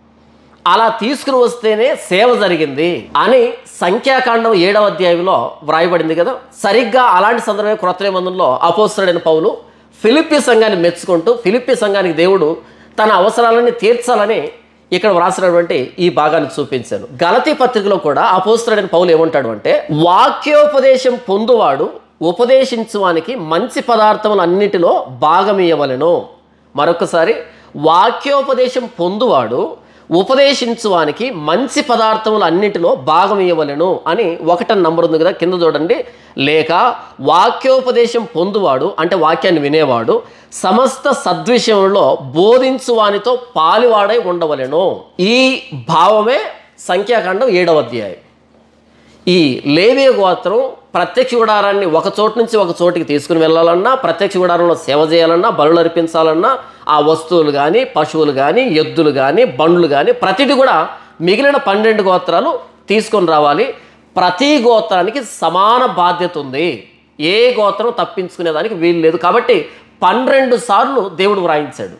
Speaker 1: అలా తీసుకుని వస్తేనే సేవ జరిగింది అని సంఖ్యాకాండం ఏడవ అధ్యాయంలో వ్రాయబడింది కదా సరిగ్గా అలాంటి సందర్భమే క్రొత్త నిబంధనలో అపోస్తుడైన పౌలు ఫిలిప్పి సంఘాన్ని మెచ్చుకుంటూ ఫిలిప్పి సంఘానికి దేవుడు తన అవసరాలని తీర్చాలని ఇక్కడ వ్రాసినటువంటి ఈ భాగాన్ని చూపించాను గలతీ పత్రికలో కూడా అపోస్తుడైన పౌలు ఏమంటాడు అంటే వాక్యోపదేశం పొందువాడు ఉపదేశించువానికి మంచి పదార్థములన్నిటిలో భాగమియవలెను మరొకసారి వాక్యోపదేశం పొందువాడు ఉపదేశించువానికి మంచి పదార్థములు అన్నిటిలో భాగం ఇవ్వవలెను అని ఒకటని నంబర్ ఉంది కదా కింద చూడండి లేక వాక్యోపదేశం పొందువాడు అంటే వాక్యాన్ని వినేవాడు సమస్త సద్విషయంలో బోధించువానితో పాలివాడై ఉండవలెను ఈ భావమే సంఖ్యాకాండం ఏడవ అధ్యాయం ఈ లేవే గోత్రం ప్రత్యక్ష గుడారాన్ని ఒక చోటు నుంచి ఒక చోటికి తీసుకుని వెళ్ళాలన్నా ప్రత్యక్ష గుడారంలో సేవ చేయాలన్నా బలులు అర్పించాలన్నా ఆ వస్తువులు కానీ పశువులు కానీ ఎద్దులు కానీ బండ్లు కానీ ప్రతిది కూడా మిగిలిన పన్నెండు గోత్రాలు తీసుకొని రావాలి ప్రతి గోత్రానికి సమాన బాధ్యత ఉంది ఏ గోత్రం తప్పించుకునేదానికి వీలు లేదు కాబట్టి పన్నెండు సార్లు దేవుడు వ్రాయించాడు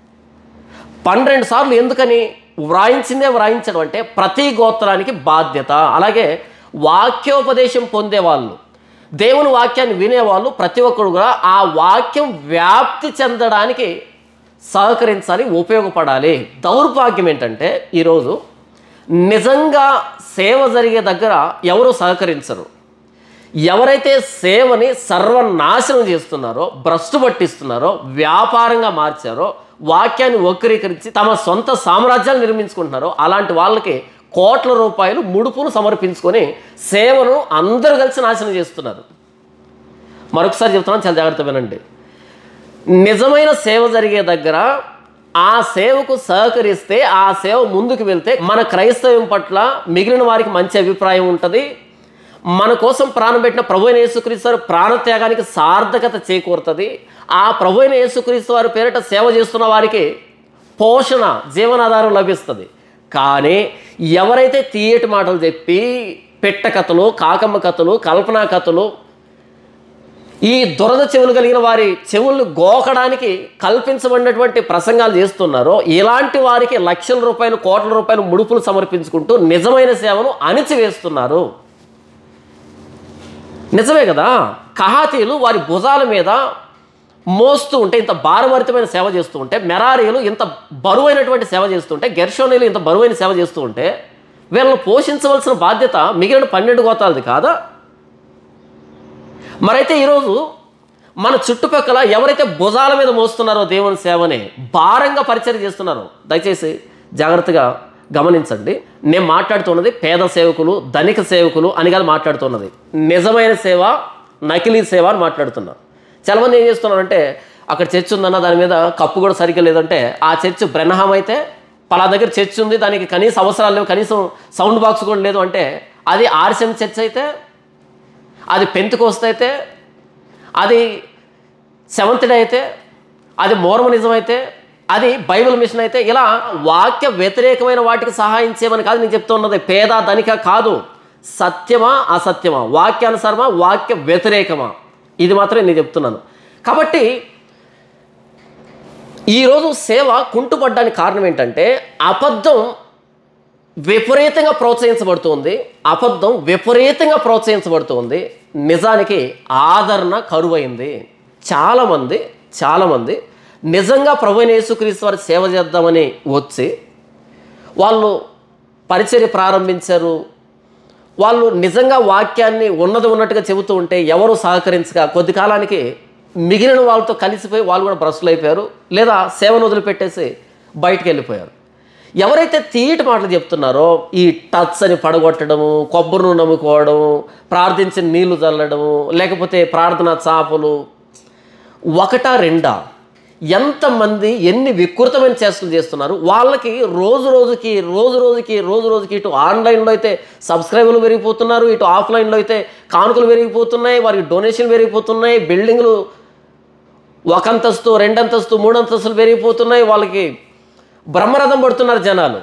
Speaker 1: పన్నెండు సార్లు ఎందుకని వ్రాయించిందే వ్రాయించడం అంటే ప్రతి గోత్రానికి బాధ్యత అలాగే వాక్యోపదేశం పొందేవాళ్ళు దేవుని వాక్యాన్ని వినేవాళ్ళు ప్రతి ఒక్కరు కూడా ఆ వాక్యం వ్యాప్తి చెందడానికి సహకరించాలి ఉపయోగపడాలి దౌర్భాగ్యం ఏంటంటే ఈరోజు నిజంగా సేవ జరిగే దగ్గర ఎవరు సహకరించరు ఎవరైతే సేవని సర్వనాశనం చేస్తున్నారో భ్రష్టు పట్టిస్తున్నారో వ్యాపారంగా మార్చారో వాక్యాన్ని వక్రీకరించి తమ సొంత సామ్రాజ్యాలు నిర్మించుకుంటున్నారో అలాంటి వాళ్ళకి కోట్ల రూపాయలు ముడుపులు సమర్పించుకొని సేవను అందరూ కలిసి నాశనం చేస్తున్నారు మరొకసారి చెప్తున్నాను చాలా జాగ్రత్త వినండి నిజమైన సేవ జరిగే దగ్గర ఆ సేవకు సహకరిస్తే ఆ సేవ ముందుకు వెళ్తే మన క్రైస్తవం పట్ల మిగిలిన వారికి మంచి అభిప్రాయం ఉంటుంది మన కోసం ప్రాణం పెట్టిన ప్రభు అయిన యేసుక్రీస్తు వారి ప్రాణత్యాగానికి సార్థకత చేకూరుతుంది ఆ ప్రభు అయిన యేసుక్రీస్తు వారి పేరిట సేవ చేస్తున్న వారికి పోషణ జీవనాధారం లభిస్తుంది కానీ ఎవరైతే తీయటి మాటలు చెప్పి పెట్ట కథలు కాకమ్మ కథలు కల్పనా కథలు ఈ దురద చెవులు కలిగిన వారి చెవులను గోకడానికి కల్పించబడినటువంటి ప్రసంగాలు చేస్తున్నారో ఇలాంటి వారికి లక్షల రూపాయలు కోట్ల రూపాయలు ముడుపులు సమర్పించుకుంటూ నిజమైన సేవను అణిచివేస్తున్నారు నిజమే కదా కహాతీలు వారి భుజాల మీద మోస్తూ ఉంటే ఇంత భారభరితమైన సేవ చేస్తూ ఉంటే మెరారీలు ఇంత బరువైనటువంటి సేవ చేస్తుంటే గెర్షోనీలు ఇంత బరువైన సేవ చేస్తూ ఉంటే వీళ్ళని పోషించవలసిన బాధ్యత మిగిలిన పన్నెండు గోతాలది కాదా మరైతే ఈరోజు మన చుట్టుపక్కల ఎవరైతే భుజాల మీద మోస్తున్నారో దేవుని సేవని భారంగా పరిచయం చేస్తున్నారో దయచేసి జాగ్రత్తగా గమనించండి నేను మాట్లాడుతున్నది పేద సేవకులు ధనిక సేవకులు అని కాదు మాట్లాడుతున్నది నిజమైన సేవ నకిలీ సేవ అని మాట్లాడుతున్నా చాలామంది ఏం చేస్తున్నారంటే అక్కడ చర్చ్ ఉందన్న దాని మీద కప్పు కూడా సరిగ్గా లేదంటే ఆ చర్చ్ బ్రెనహాం అయితే పలా దగ్గర చర్చ్ ఉంది దానికి కనీస అవసరాలు లేవు కనీసం సౌండ్ బాక్స్ కూడా లేదు అంటే అది ఆర్సెం చర్చ్ అయితే అది పెంతుకోస్తే అయితే అది సెవెంత్ డే అయితే అది మోర్మనిజం అయితే అది బైబిల్ మిషన్ అయితే ఇలా వాక్య వ్యతిరేకమైన వాటికి సహాయం చేయమని కాదు నేను చెప్తున్నది పేద ధనిక కాదు సత్యమా అసత్యమా వాక్యానుసారమా వాక్య వ్యతిరేకమా ఇది మాత్రమే నేను చెప్తున్నాను కాబట్టి ఈరోజు సేవ కుంటుపడ్డానికి కారణం ఏంటంటే అబద్ధం విపరీతంగా ప్రోత్సహించబడుతుంది అబద్ధం విపరీతంగా ప్రోత్సహించబడుతుంది నిజానికి ఆదరణ కరువైంది చాలామంది చాలామంది నిజంగా ప్రభు అయిన యేసుక్రీస్తు వారి సేవ చేద్దామని వచ్చి వాళ్ళు పరిచర్య ప్రారంభించారు వాళ్ళు నిజంగా వాక్యాన్ని ఉన్నది ఉన్నట్టుగా చెబుతూ ఉంటే ఎవరు సహకరించగా కొద్ది కాలానికి మిగిలిన వాళ్ళతో కలిసిపోయి వాళ్ళు కూడా భ్రష్టులు అయిపోయారు లేదా సేవను వదిలిపెట్టేసి బయటికి వెళ్ళిపోయారు ఎవరైతే తీయటి మాటలు చెప్తున్నారో ఈ టచ్ అని పడగొట్టడము కొబ్బరి నూనె నమ్ముకోవడము ప్రార్థించిన నీళ్లు చల్లడము లేకపోతే ప్రార్థనా చాపలు ఒకటా రెండా ఎంతమంది ఎన్ని వికృతమైన చేష్టలు చేస్తున్నారు వాళ్ళకి రోజు రోజుకి రోజు రోజుకి రోజు రోజుకి ఇటు ఆన్లైన్లో అయితే సబ్స్క్రైబర్లు పెరిగిపోతున్నారు ఇటు ఆఫ్లైన్లో అయితే కానుకలు పెరిగిపోతున్నాయి వారికి డొనేషన్లు పెరిగిపోతున్నాయి బిల్డింగ్లు ఒక అంతస్తు రెండంతస్తు మూడంతస్తులు పెరిగిపోతున్నాయి వాళ్ళకి బ్రహ్మరథం పడుతున్నారు జనాలు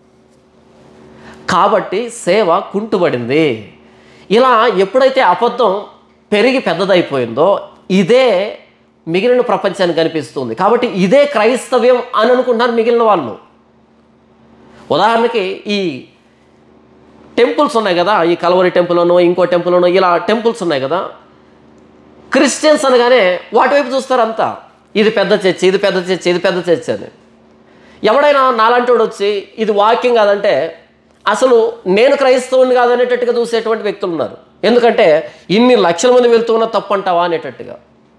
Speaker 1: కాబట్టి సేవ కుంటుపడింది ఇలా ఎప్పుడైతే అబద్ధం పెరిగి పెద్దదైపోయిందో ఇదే మిగిలిన ప్రపంచానికి కనిపిస్తుంది కాబట్టి ఇదే క్రైస్తవ్యం అని అనుకుంటున్నారు మిగిలిన వాళ్ళు ఉదాహరణకి ఈ టెంపుల్స్ ఉన్నాయి కదా ఈ కలవరి టెంపుల్లోనో ఇంకో టెంపుల్లోనో ఇలా టెంపుల్స్ ఉన్నాయి కదా క్రిస్టియన్స్ అనగానే వాటి వైపు చూస్తారు అంతా ఇది పెద్ద చర్చి ఇది పెద్ద చర్చి ఇది పెద్ద చర్చి అని ఎవడైనా నాలాంటోడు వచ్చి ఇది వాక్యం కాదంటే అసలు నేను క్రైస్తవుని కాదనేటట్టుగా చూసేటువంటి వ్యక్తులు ఉన్నారు ఎందుకంటే ఇన్ని లక్షల మంది వెళ్తూ ఉన్న తప్పు అంటావా అనేటట్టుగా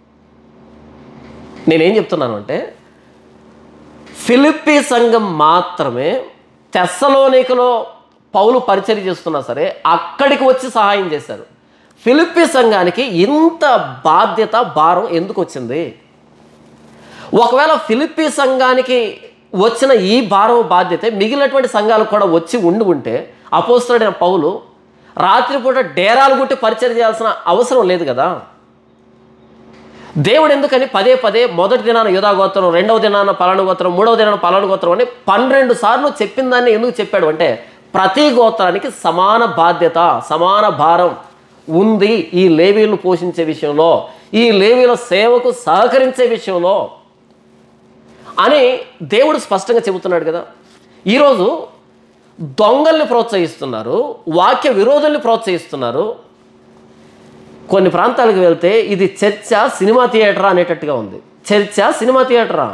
Speaker 1: నేనేం చెప్తున్నాను అంటే ఫిలిప్పీ సంఘం మాత్రమే తెస్సలోనికలో పౌలు పరిచయం చేస్తున్నా సరే అక్కడికి వచ్చి సహాయం చేశారు ఫిలిప్పీ సంఘానికి ఇంత బాధ్యత భారం ఎందుకు వచ్చింది ఒకవేళ ఫిలిప్పీ సంఘానికి వచ్చిన ఈ భారం బాధ్యత మిగిలినటువంటి సంఘాలకు కూడా వచ్చి ఉండి ఉంటే అపోస్తుడైన పౌలు రాత్రిపూట డేరాలు గుట్టి పరిచయం చేయాల్సిన అవసరం లేదు కదా దేవుడు ఎందుకని పదే పదే మొదటి దినాన యుధా గోత్రం రెండవ దినాన పలాను గోత్రం మూడవ దినాన పలాను గోత్రం అని పన్నెండు సార్లు చెప్పిన దాన్ని ఎందుకు చెప్పాడు అంటే ప్రతి గోత్రానికి సమాన బాధ్యత సమాన భారం ఉంది ఈ లేవీలను పోషించే విషయంలో ఈ లేవీల సేవకు సహకరించే విషయంలో అని దేవుడు స్పష్టంగా చెబుతున్నాడు కదా ఈరోజు దొంగల్ని ప్రోత్సహిస్తున్నారు వాక్య విరోధుల్ని ప్రోత్సహిస్తున్నారు కొన్ని ప్రాంతాలకు వెళ్తే ఇది చర్చ సినిమా థియేటరా అనేటట్టుగా ఉంది చర్చ సినిమా థియేటరా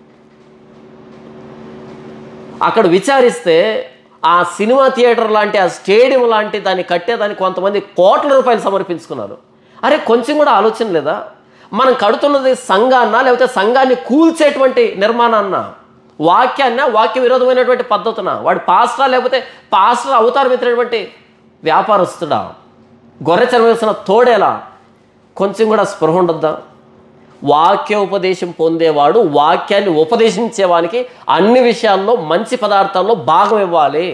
Speaker 1: అక్కడ విచారిస్తే ఆ సినిమా థియేటర్ లాంటి ఆ స్టేడియం లాంటి దాన్ని కట్టేదానికి కొంతమంది కోట్ల రూపాయలు సమర్పించుకున్నారు అరే కొంచెం కూడా ఆలోచన లేదా మనం కడుతున్నది సంఘాన్న లేకపోతే సంఘాన్ని కూల్చేటువంటి నిర్మాణాన్న వాక్యాన్న వాక్య విరోధమైనటువంటి పద్ధతున వాడు పాస్టరా లేకపోతే పాస్టర్ అవతారం ఎత్తినటువంటి వ్యాపారస్తుడా గొర్రె చరవేసిన తోడేలా కొంచెం కూడా స్పృహ ఉండద్దా వాక్య ఉపదేశం పొందేవాడు వాక్యాన్ని ఉపదేశించేవానికి అన్ని విషయాల్లో మంచి పదార్థాల్లో భాగం ఇవ్వాలి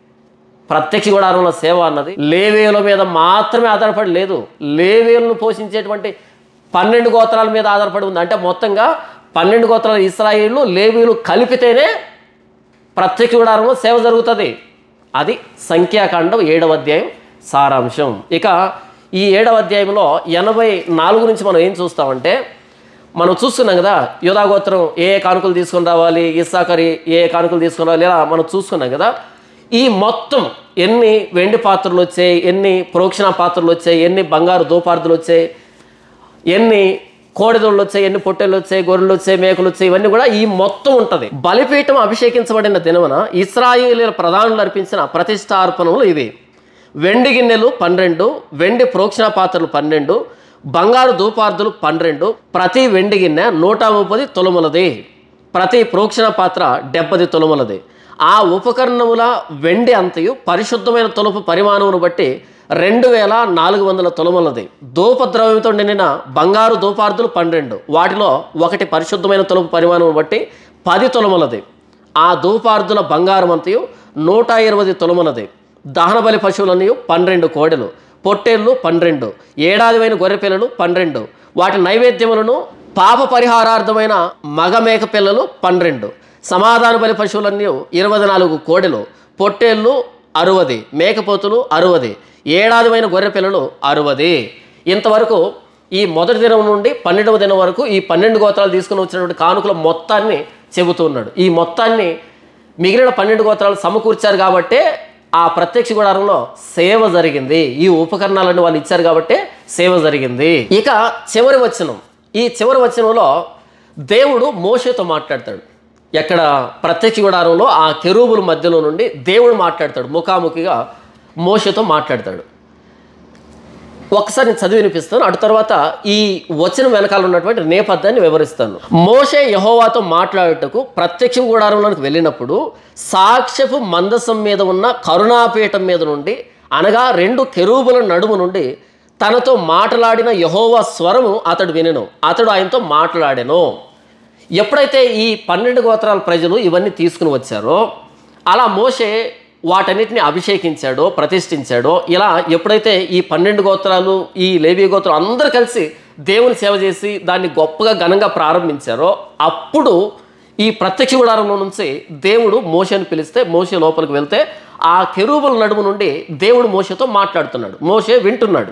Speaker 1: ప్రత్యక్ష గుడారంలో సేవ అన్నది లేవేల మీద మాత్రమే ఆధారపడి లేదు లేవేలను పోషించేటువంటి పన్నెండు గోత్రాల మీద ఆధారపడి ఉంది అంటే మొత్తంగా పన్నెండు గోత్రాల ఇస్రాయిలు లేవీలు కలిపితేనే ప్రత్యక్ష గుడారంలో సేవ జరుగుతుంది అది సంఖ్యాకాండం ఏడవ అధ్యాయం సారాంశం ఇక ఈ ఏడవ అధ్యాయంలో ఎనభై నాలుగు నుంచి మనం ఏం చూస్తామంటే మనం చూస్తున్నాం కదా యోధాగోత్రం ఏ ఏ కానుకలు తీసుకొని రావాలి ఇస్సాకరి ఏ ఏ కానుకలు తీసుకొని రావాలి ఇలా మనం చూసుకున్నాం కదా ఈ మొత్తం ఎన్ని వెండి పాత్రలు వచ్చాయి ఎన్ని ప్రోక్షణ పాత్రలు వచ్చాయి ఎన్ని బంగారు దోపార్థులు వచ్చాయి ఎన్ని కోడిదొళ్ళు వచ్చాయి ఎన్ని పొట్టెలు వచ్చాయి గొర్రెలు వచ్చాయి మేకలు వచ్చాయి ఇవన్నీ కూడా ఈ మొత్తం ఉంటుంది బలిపీఠం అభిషేకించబడిన దినమున ఇస్రాయేలీల ప్రధానులు అర్పించిన ప్రతిష్టార్పణలు ఇవి వెండి గిన్నెలు పన్నెండు వెండి ప్రోక్షణ పాత్రలు పన్నెండు బంగారు ధూపార్థులు పన్నెండు ప్రతి వెండి గిన్నె నూట ముప్పది తొలములది ప్రతి ప్రోక్షణ పాత్ర డెబ్బది తొలములది ఆ ఉపకరణముల వెండి అంతయు పరిశుద్ధమైన తొలుపు పరిమాణమును బట్టి రెండు వేల నాలుగు వందల తొలములది ధూపద్రవ్యంతో నిండిన బంగారు ధూపార్థులు పన్నెండు వాటిలో ఒకటి పరిశుద్ధమైన తొలుపు పరిమాణం బట్టి పది తొలములది ఆ ధూపార్థుల బంగారం అంతయు నూట ఇరవై తొలములది దహనబలి పశువులన్నీ పన్నెండు కోడెలు పొట్టేళ్ళు పన్నెండు ఏడాదివైన గొర్రెపిల్లలు పన్నెండు వాటి నైవేద్యములను పాప పరిహారార్థమైన మగ మేక పిల్లలు పన్నెండు సమాధాన బలి పశువులన్నీ ఇరవై నాలుగు కోడెలు పొట్టేళ్ళు అరువది మేకపోతులు అరువది ఏడాదివైన గొర్రె పిల్లలు అరువది ఇంతవరకు ఈ మొదటి దినం నుండి పన్నెండవ దినం వరకు ఈ పన్నెండు గోత్రాలు తీసుకుని వచ్చినటువంటి కానుకల మొత్తాన్ని చెబుతూ ఉన్నాడు ఈ మొత్తాన్ని మిగిలిన పన్నెండు గోత్రాలు సమకూర్చారు కాబట్టే ఆ ప్రత్యక్ష గుడారంలో సేవ జరిగింది ఈ ఉపకరణాలన్నీ వాళ్ళు ఇచ్చారు కాబట్టే సేవ జరిగింది ఇక చివరి వచనం ఈ చివరి వచనంలో దేవుడు మోషేతో మాట్లాడతాడు ఎక్కడ ప్రత్యక్ష గుడారంలో ఆ కెరూబుల మధ్యలో నుండి దేవుడు మాట్లాడతాడు ముఖాముఖిగా మోషతో మాట్లాడతాడు ఒకసారి నేను చదివి వినిపిస్తాను అటు తర్వాత ఈ వచనం వెనకాల ఉన్నటువంటి నేపథ్యాన్ని వివరిస్తాను మోషే యహోవాతో మాట్లాడుటకు ప్రత్యక్ష గుడారంలోకి వెళ్ళినప్పుడు సాక్ష్యపు మందసం మీద ఉన్న కరుణాపీఠం మీద నుండి అనగా రెండు కెరూబుల నడుము నుండి తనతో మాట్లాడిన యహోవా స్వరము అతడు వినెను అతడు ఆయనతో మాట్లాడెను ఎప్పుడైతే ఈ పన్నెండు గోత్రాల ప్రజలు ఇవన్నీ తీసుకుని వచ్చారో అలా మోషే వాటన్నిటిని అభిషేకించాడో ప్రతిష్ఠించాడో ఇలా ఎప్పుడైతే ఈ పన్నెండు గోత్రాలు ఈ లేవి గోత్రం అందరూ కలిసి దేవుని సేవ చేసి దాన్ని గొప్పగా ఘనంగా ప్రారంభించారో అప్పుడు ఈ ప్రత్యక్ష గుడారంలో నుంచి దేవుడు మోషని పిలిస్తే మోషే లోపలికి వెళ్తే ఆ కెరూబుల నడుము నుండి దేవుడు మోషతో మాట్లాడుతున్నాడు మోషే వింటున్నాడు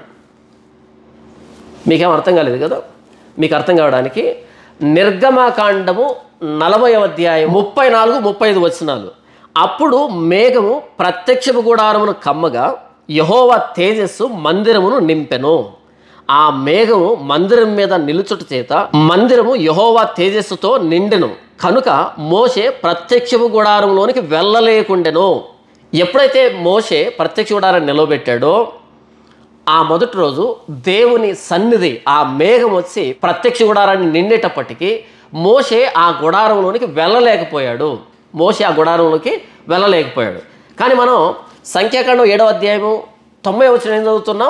Speaker 1: మీకేం అర్థం కాలేదు కదా మీకు అర్థం కావడానికి నిర్గమాకాండము నలభై అధ్యాయం ముప్పై నాలుగు ముప్పై ఐదు వచనాలు అప్పుడు మేఘము ప్రత్యక్షపు గుడారమును కమ్మగా యహోవా తేజస్సు మందిరమును నింపెను ఆ మేఘము మందిరం మీద నిలుచుట చేత మందిరము యహోవా తేజస్సుతో నిండెను కనుక మోషే ప్రత్యక్షపు గుడారంలోనికి వెళ్ళలేకుండెను ఎప్పుడైతే మోషే ప్రత్యక్ష గుడారాన్ని నిలవబెట్టాడో ఆ మొదటి రోజు దేవుని సన్నిధి ఆ మేఘం వచ్చి ప్రత్యక్ష గుడారాన్ని నిండేటప్పటికీ మోషే ఆ గుడారంలోనికి వెళ్ళలేకపోయాడు మోషే ఆ గుడారంలోకి వెళ్ళలేకపోయాడు కానీ మనం సంఖ్యాకాండం ఏడవ అధ్యాయము తొంభై వచ్చిన ఏం చదువుతున్నాం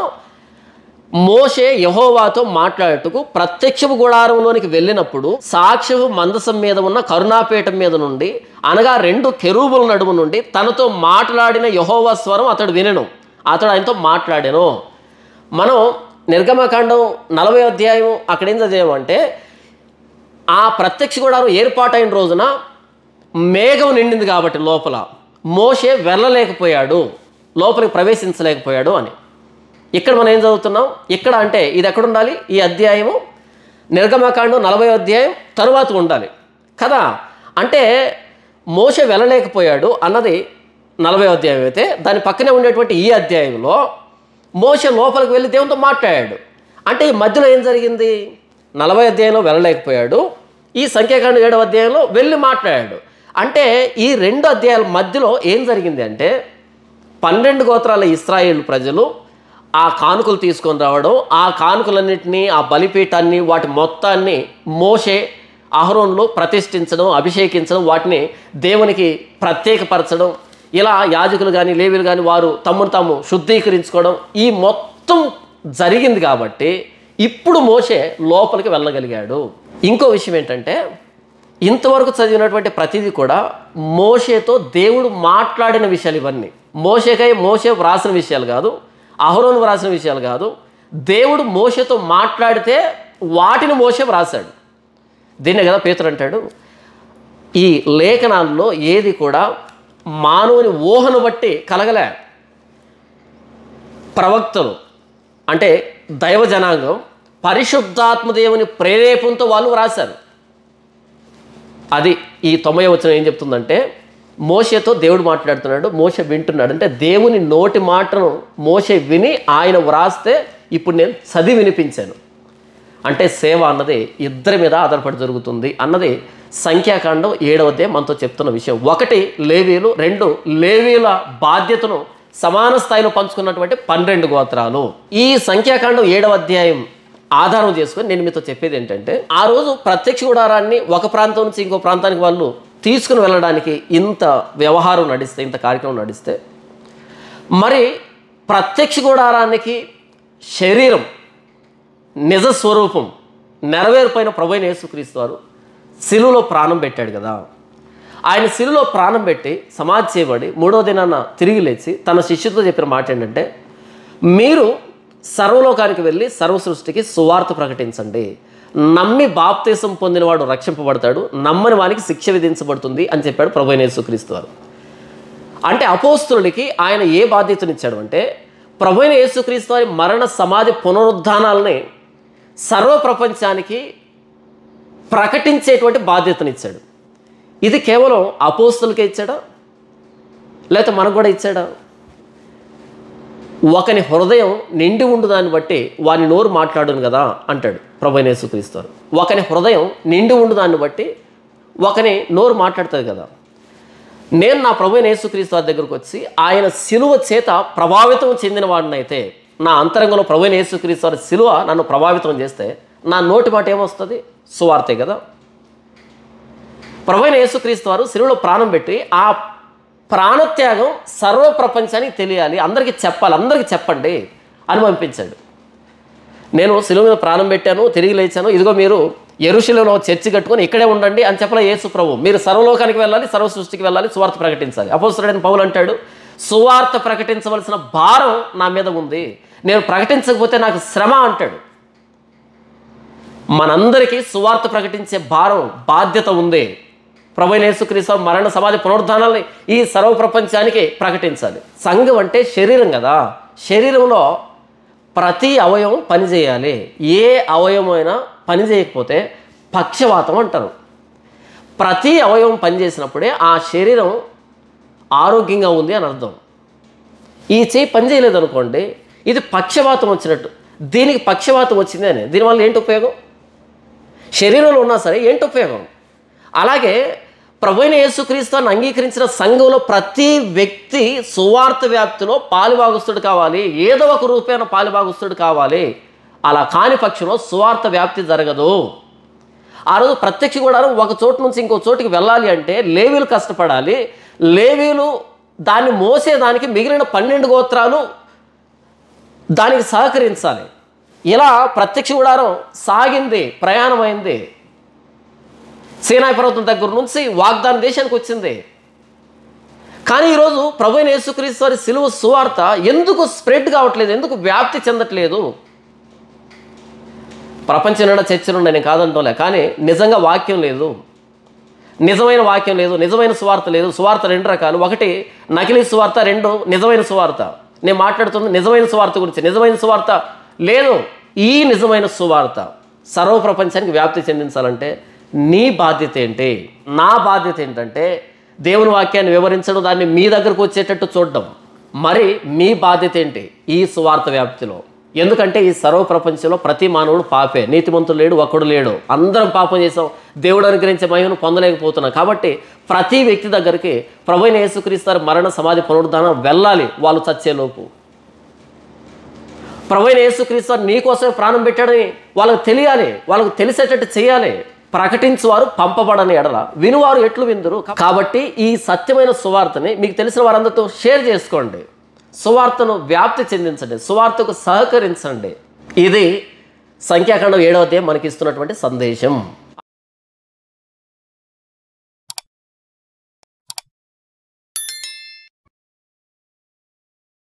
Speaker 1: మోషే యహోవాతో మాట్లాడుటకు ప్రత్యక్షపు గుడారంలోనికి వెళ్ళినప్పుడు సాక్ష్యపు మందసం మీద ఉన్న కరుణాపీఠం మీద నుండి అనగా రెండు కెరూబుల నడుము నుండి తనతో మాట్లాడిన యహోవా స్వరం అతడు వినెను అతడు ఆయనతో మాట్లాడాను మనం నిర్గమకాండం నలభై అధ్యాయం అక్కడ ఏం చదివామంటే ఆ ప్రత్యక్ష గుడారం ఏర్పాటైన రోజున మేఘం నిండింది కాబట్టి లోపల మోషే వెళ్ళలేకపోయాడు లోపలికి ప్రవేశించలేకపోయాడు అని ఇక్కడ మనం ఏం చదువుతున్నాం ఇక్కడ అంటే ఇది ఎక్కడ ఉండాలి ఈ అధ్యాయము నిర్గమకాండం నలభై అధ్యాయం తరువాత ఉండాలి కదా అంటే మోష వెళ్ళలేకపోయాడు అన్నది నలభై అధ్యాయం అయితే దాని పక్కనే ఉండేటువంటి ఈ అధ్యాయంలో మోష లోపలికి వెళ్ళి దేవునితో మాట్లాడాడు అంటే ఈ మధ్యలో ఏం జరిగింది నలభై అధ్యాయంలో వెళ్ళలేకపోయాడు ఈ సంఖ్యాకాండ ఏడవ అధ్యాయంలో వెళ్ళి మాట్లాడాడు అంటే ఈ రెండు అధ్యాయాల మధ్యలో ఏం జరిగింది అంటే పన్నెండు గోత్రాల ఇస్రాయేల్ ప్రజలు ఆ కానుకలు తీసుకొని రావడం ఆ కానుకలన్నింటినీ ఆ బలిపీఠాన్ని వాటి మొత్తాన్ని మోసే అహరోన్లో ప్రతిష్ఠించడం అభిషేకించడం వాటిని దేవునికి ప్రత్యేకపరచడం ఇలా యాజకులు కానీ లేవీలు కానీ వారు తమను తాము శుద్ధీకరించుకోవడం ఈ మొత్తం జరిగింది కాబట్టి ఇప్పుడు మోసే లోపలికి వెళ్ళగలిగాడు ఇంకో విషయం ఏంటంటే ఇంతవరకు చదివినటువంటి ప్రతిదీ కూడా మోషేతో దేవుడు మాట్లాడిన విషయాలు ఇవన్నీ మోషేకై మోషే వ్రాసిన విషయాలు కాదు అహరోను వ్రాసిన విషయాలు కాదు దేవుడు మోషేతో మాట్లాడితే వాటిని మోసే వ్రాసాడు దీన్నే కదా పేతురు అంటాడు ఈ లేఖనాల్లో ఏది కూడా మానవుని ఊహను బట్టి కలగలే ప్రవక్తలు అంటే దైవ జనాంగం పరిశుద్ధాత్మ దేవుని ప్రేరేపంతో వాళ్ళు వ్రాశారు అది ఈ తొంభై వచ్చిన ఏం చెప్తుందంటే మోషతో దేవుడు మాట్లాడుతున్నాడు మోష వింటున్నాడు అంటే దేవుని నోటి మాటను మోషే విని ఆయన వ్రాస్తే ఇప్పుడు నేను చదివి వినిపించాను అంటే సేవ అన్నది ఇద్దరి మీద ఆధారపడి జరుగుతుంది అన్నది సంఖ్యాకాండం ఏడవదే మనతో చెప్తున్న విషయం ఒకటి లేవీలు రెండు లేవీల బాధ్యతను సమాన స్థాయిలో పంచుకున్నటువంటి పన్నెండు గోత్రాలు ఈ సంఖ్యాకాండం ఏడవ అధ్యాయం ఆధారం చేసుకొని నేను మీతో చెప్పేది ఏంటంటే ఆ రోజు ప్రత్యక్ష గుడారాన్ని ఒక ప్రాంతం నుంచి ఇంకో ప్రాంతానికి వాళ్ళు తీసుకుని వెళ్ళడానికి ఇంత వ్యవహారం నడిస్తే ఇంత కార్యక్రమం నడిస్తే మరి ప్రత్యక్ష గుడారానికి శరీరం నిజ స్వరూపం నెరవేరిపోయిన ప్రభైన యేసుక్రీస్తు వారు శిలువలో ప్రాణం పెట్టాడు కదా ఆయన శిలువలో ప్రాణం పెట్టి సమాధి చేయబడి మూడో దినాన తిరిగి లేచి తన శిష్యుతో చెప్పిన మాట ఏంటంటే మీరు సర్వలోకానికి వెళ్ళి సర్వ సృష్టికి సువార్త ప్రకటించండి నమ్మి బాప్తీసం పొందినవాడు రక్షింపబడతాడు నమ్మని వానికి శిక్ష విధించబడుతుంది అని చెప్పాడు ప్రభు యేసుక్రీస్తు వారు అంటే అపోస్తులకి ఆయన ఏ బాధ్యతనిచ్చాడు అంటే ప్రభు అయిన యేసుక్రీస్తు వారి మరణ సమాధి పునరుద్ధానాలని సర్వ ప్రపంచానికి ప్రకటించేటువంటి బాధ్యతనిచ్చాడు ఇది కేవలం అపోస్తులకే ఇచ్చాడా లేకపోతే మనకు కూడా ఇచ్చాడా ఒకని హృదయం నిండి ఉండు దాన్ని బట్టి వాని నోరు మాట్లాడును కదా అంటాడు ప్రభు యేసుక్రీస్తు వారు ఒకని హృదయం నిండి ఉండు దాన్ని బట్టి ఒకని నోరు మాట్లాడుతుంది కదా నేను నా ప్రభు అయిన యేసుక్రీస్తు వారి దగ్గరకు వచ్చి ఆయన సిలువ చేత ప్రభావితం చెందిన వాడినైతే నా అంతరంగంలో ప్రభు అయిన యేసుక్రీస్తు వారి సిలువ నన్ను ప్రభావితం చేస్తే నా నోటి మాట ఏమొస్తుంది సువార్తే కదా ప్రభు అయిన యేసుక్రీస్తు వారు సిలువలో ప్రాణం పెట్టి ఆ ప్రాణత్యాగం సర్వ ప్రపంచానికి తెలియాలి అందరికీ చెప్పాలి అందరికీ చెప్పండి అని పంపించాడు నేను సిలువ మీద ప్రాణం పెట్టాను తిరిగి లేచాను ఇదిగో మీరు ఎరుశిలలో చర్చి కట్టుకొని ఇక్కడే ఉండండి అని చెప్పలే యేసు ప్రభు మీరు సర్వలోకానికి వెళ్ళాలి సర్వ సృష్టికి వెళ్ళాలి సువార్త ప్రకటించాలి అపోసరుడైన పౌలు అంటాడు సువార్త ప్రకటించవలసిన భారం నా మీద ఉంది నేను ప్రకటించకపోతే నాకు శ్రమ అంటాడు మనందరికీ సువార్త ప్రకటించే భారం బాధ్యత ఉంది ప్రభు యేసుక్రీస్తు మరణ సమాధి పునరుద్ధానాల్ని ఈ సర్వ ప్రపంచానికి ప్రకటించాలి సంఘం అంటే శరీరం కదా శరీరంలో ప్రతి అవయవం పనిచేయాలి ఏ అవయవం అయినా పని చేయకపోతే పక్షవాతం అంటారు ప్రతి అవయవం పనిచేసినప్పుడే ఆ శరీరం ఆరోగ్యంగా ఉంది అని అర్థం ఈ చేయి పని చేయలేదు అనుకోండి ఇది పక్షవాతం వచ్చినట్టు దీనికి పక్షవాతం వచ్చింది అని దీనివల్ల ఏంటి ఉపయోగం శరీరంలో ఉన్నా సరే ఏంటి ఉపయోగం అలాగే ప్రభుైన యేసుక్రీస్తుని అంగీకరించిన సంఘంలో ప్రతి వ్యక్తి సువార్త వ్యాప్తిలో పాలుభాగస్తుడు కావాలి ఏదో ఒక రూపేణ పాలుభాగస్తుడు కావాలి అలా కాని పక్షంలో సువార్త వ్యాప్తి జరగదు ఆ రోజు ప్రత్యక్ష గుడారం ఒక చోటు నుంచి ఇంకో చోటుకి వెళ్ళాలి అంటే లేవీలు కష్టపడాలి లేవీలు దాన్ని మోసేదానికి మిగిలిన పన్నెండు గోత్రాలు దానికి సహకరించాలి ఇలా ప్రత్యక్ష గుడారం సాగింది ప్రయాణమైంది సీనాయి పర్వతం దగ్గర నుంచి వాగ్దాన దేశానికి వచ్చింది కానీ ఈరోజు ప్రభు అయిన యేసుక్రీస్తు వారి సిలువ సువార్త ఎందుకు స్ప్రెడ్ కావట్లేదు ఎందుకు వ్యాప్తి చెందట్లేదు ప్రపంచం నిండా చర్చలు ఉన్నాయి నేను కాదంటోలే కానీ నిజంగా వాక్యం లేదు నిజమైన వాక్యం లేదు నిజమైన సువార్త లేదు సువార్త రెండు రకాలు ఒకటి నకిలీ సువార్త రెండు నిజమైన సువార్త నేను మాట్లాడుతుంది నిజమైన సువార్త గురించి నిజమైన సువార్త లేదు ఈ నిజమైన సువార్త సర్వ ప్రపంచానికి వ్యాప్తి చెందించాలంటే నీ బాధ్యత ఏంటి నా బాధ్యత ఏంటంటే దేవుని వాక్యాన్ని వివరించడం దాన్ని మీ దగ్గరకు వచ్చేటట్టు చూడడం మరి మీ బాధ్యత ఏంటి ఈ సువార్త వ్యాప్తిలో ఎందుకంటే ఈ సర్వ ప్రపంచంలో ప్రతి మానవుడు పాపే నీతిమంతుడు లేడు ఒక్కడు లేడు అందరం పాపం చేసాం దేవుడు అనుగ్రహించే మహిమను పొందలేకపోతున్నాం కాబట్టి ప్రతి వ్యక్తి దగ్గరికి ప్రభుని యేసుక్రీస్తారు మరణ సమాధి పునరుద్ధానం వెళ్ళాలి వాళ్ళు చచ్చేలోపు ప్రభుని యేసుక్రీస్తు నీకోసమే ప్రాణం పెట్టాడని వాళ్ళకి తెలియాలి వాళ్ళకు తెలిసేటట్టు చేయాలి ప్రకటించువారు పంపబడని ఎడల వినువారు ఎట్లు విందురు కాబట్టి ఈ సత్యమైన సువార్తని మీకు తెలిసిన వారందరితో షేర్ చేసుకోండి సువార్తను వ్యాప్తి చెందించండి సువార్తకు సహకరించండి ఇది సంఖ్యాఖండం ఏడవ అధ్యాయం మనకి ఇస్తున్నటువంటి సందేశం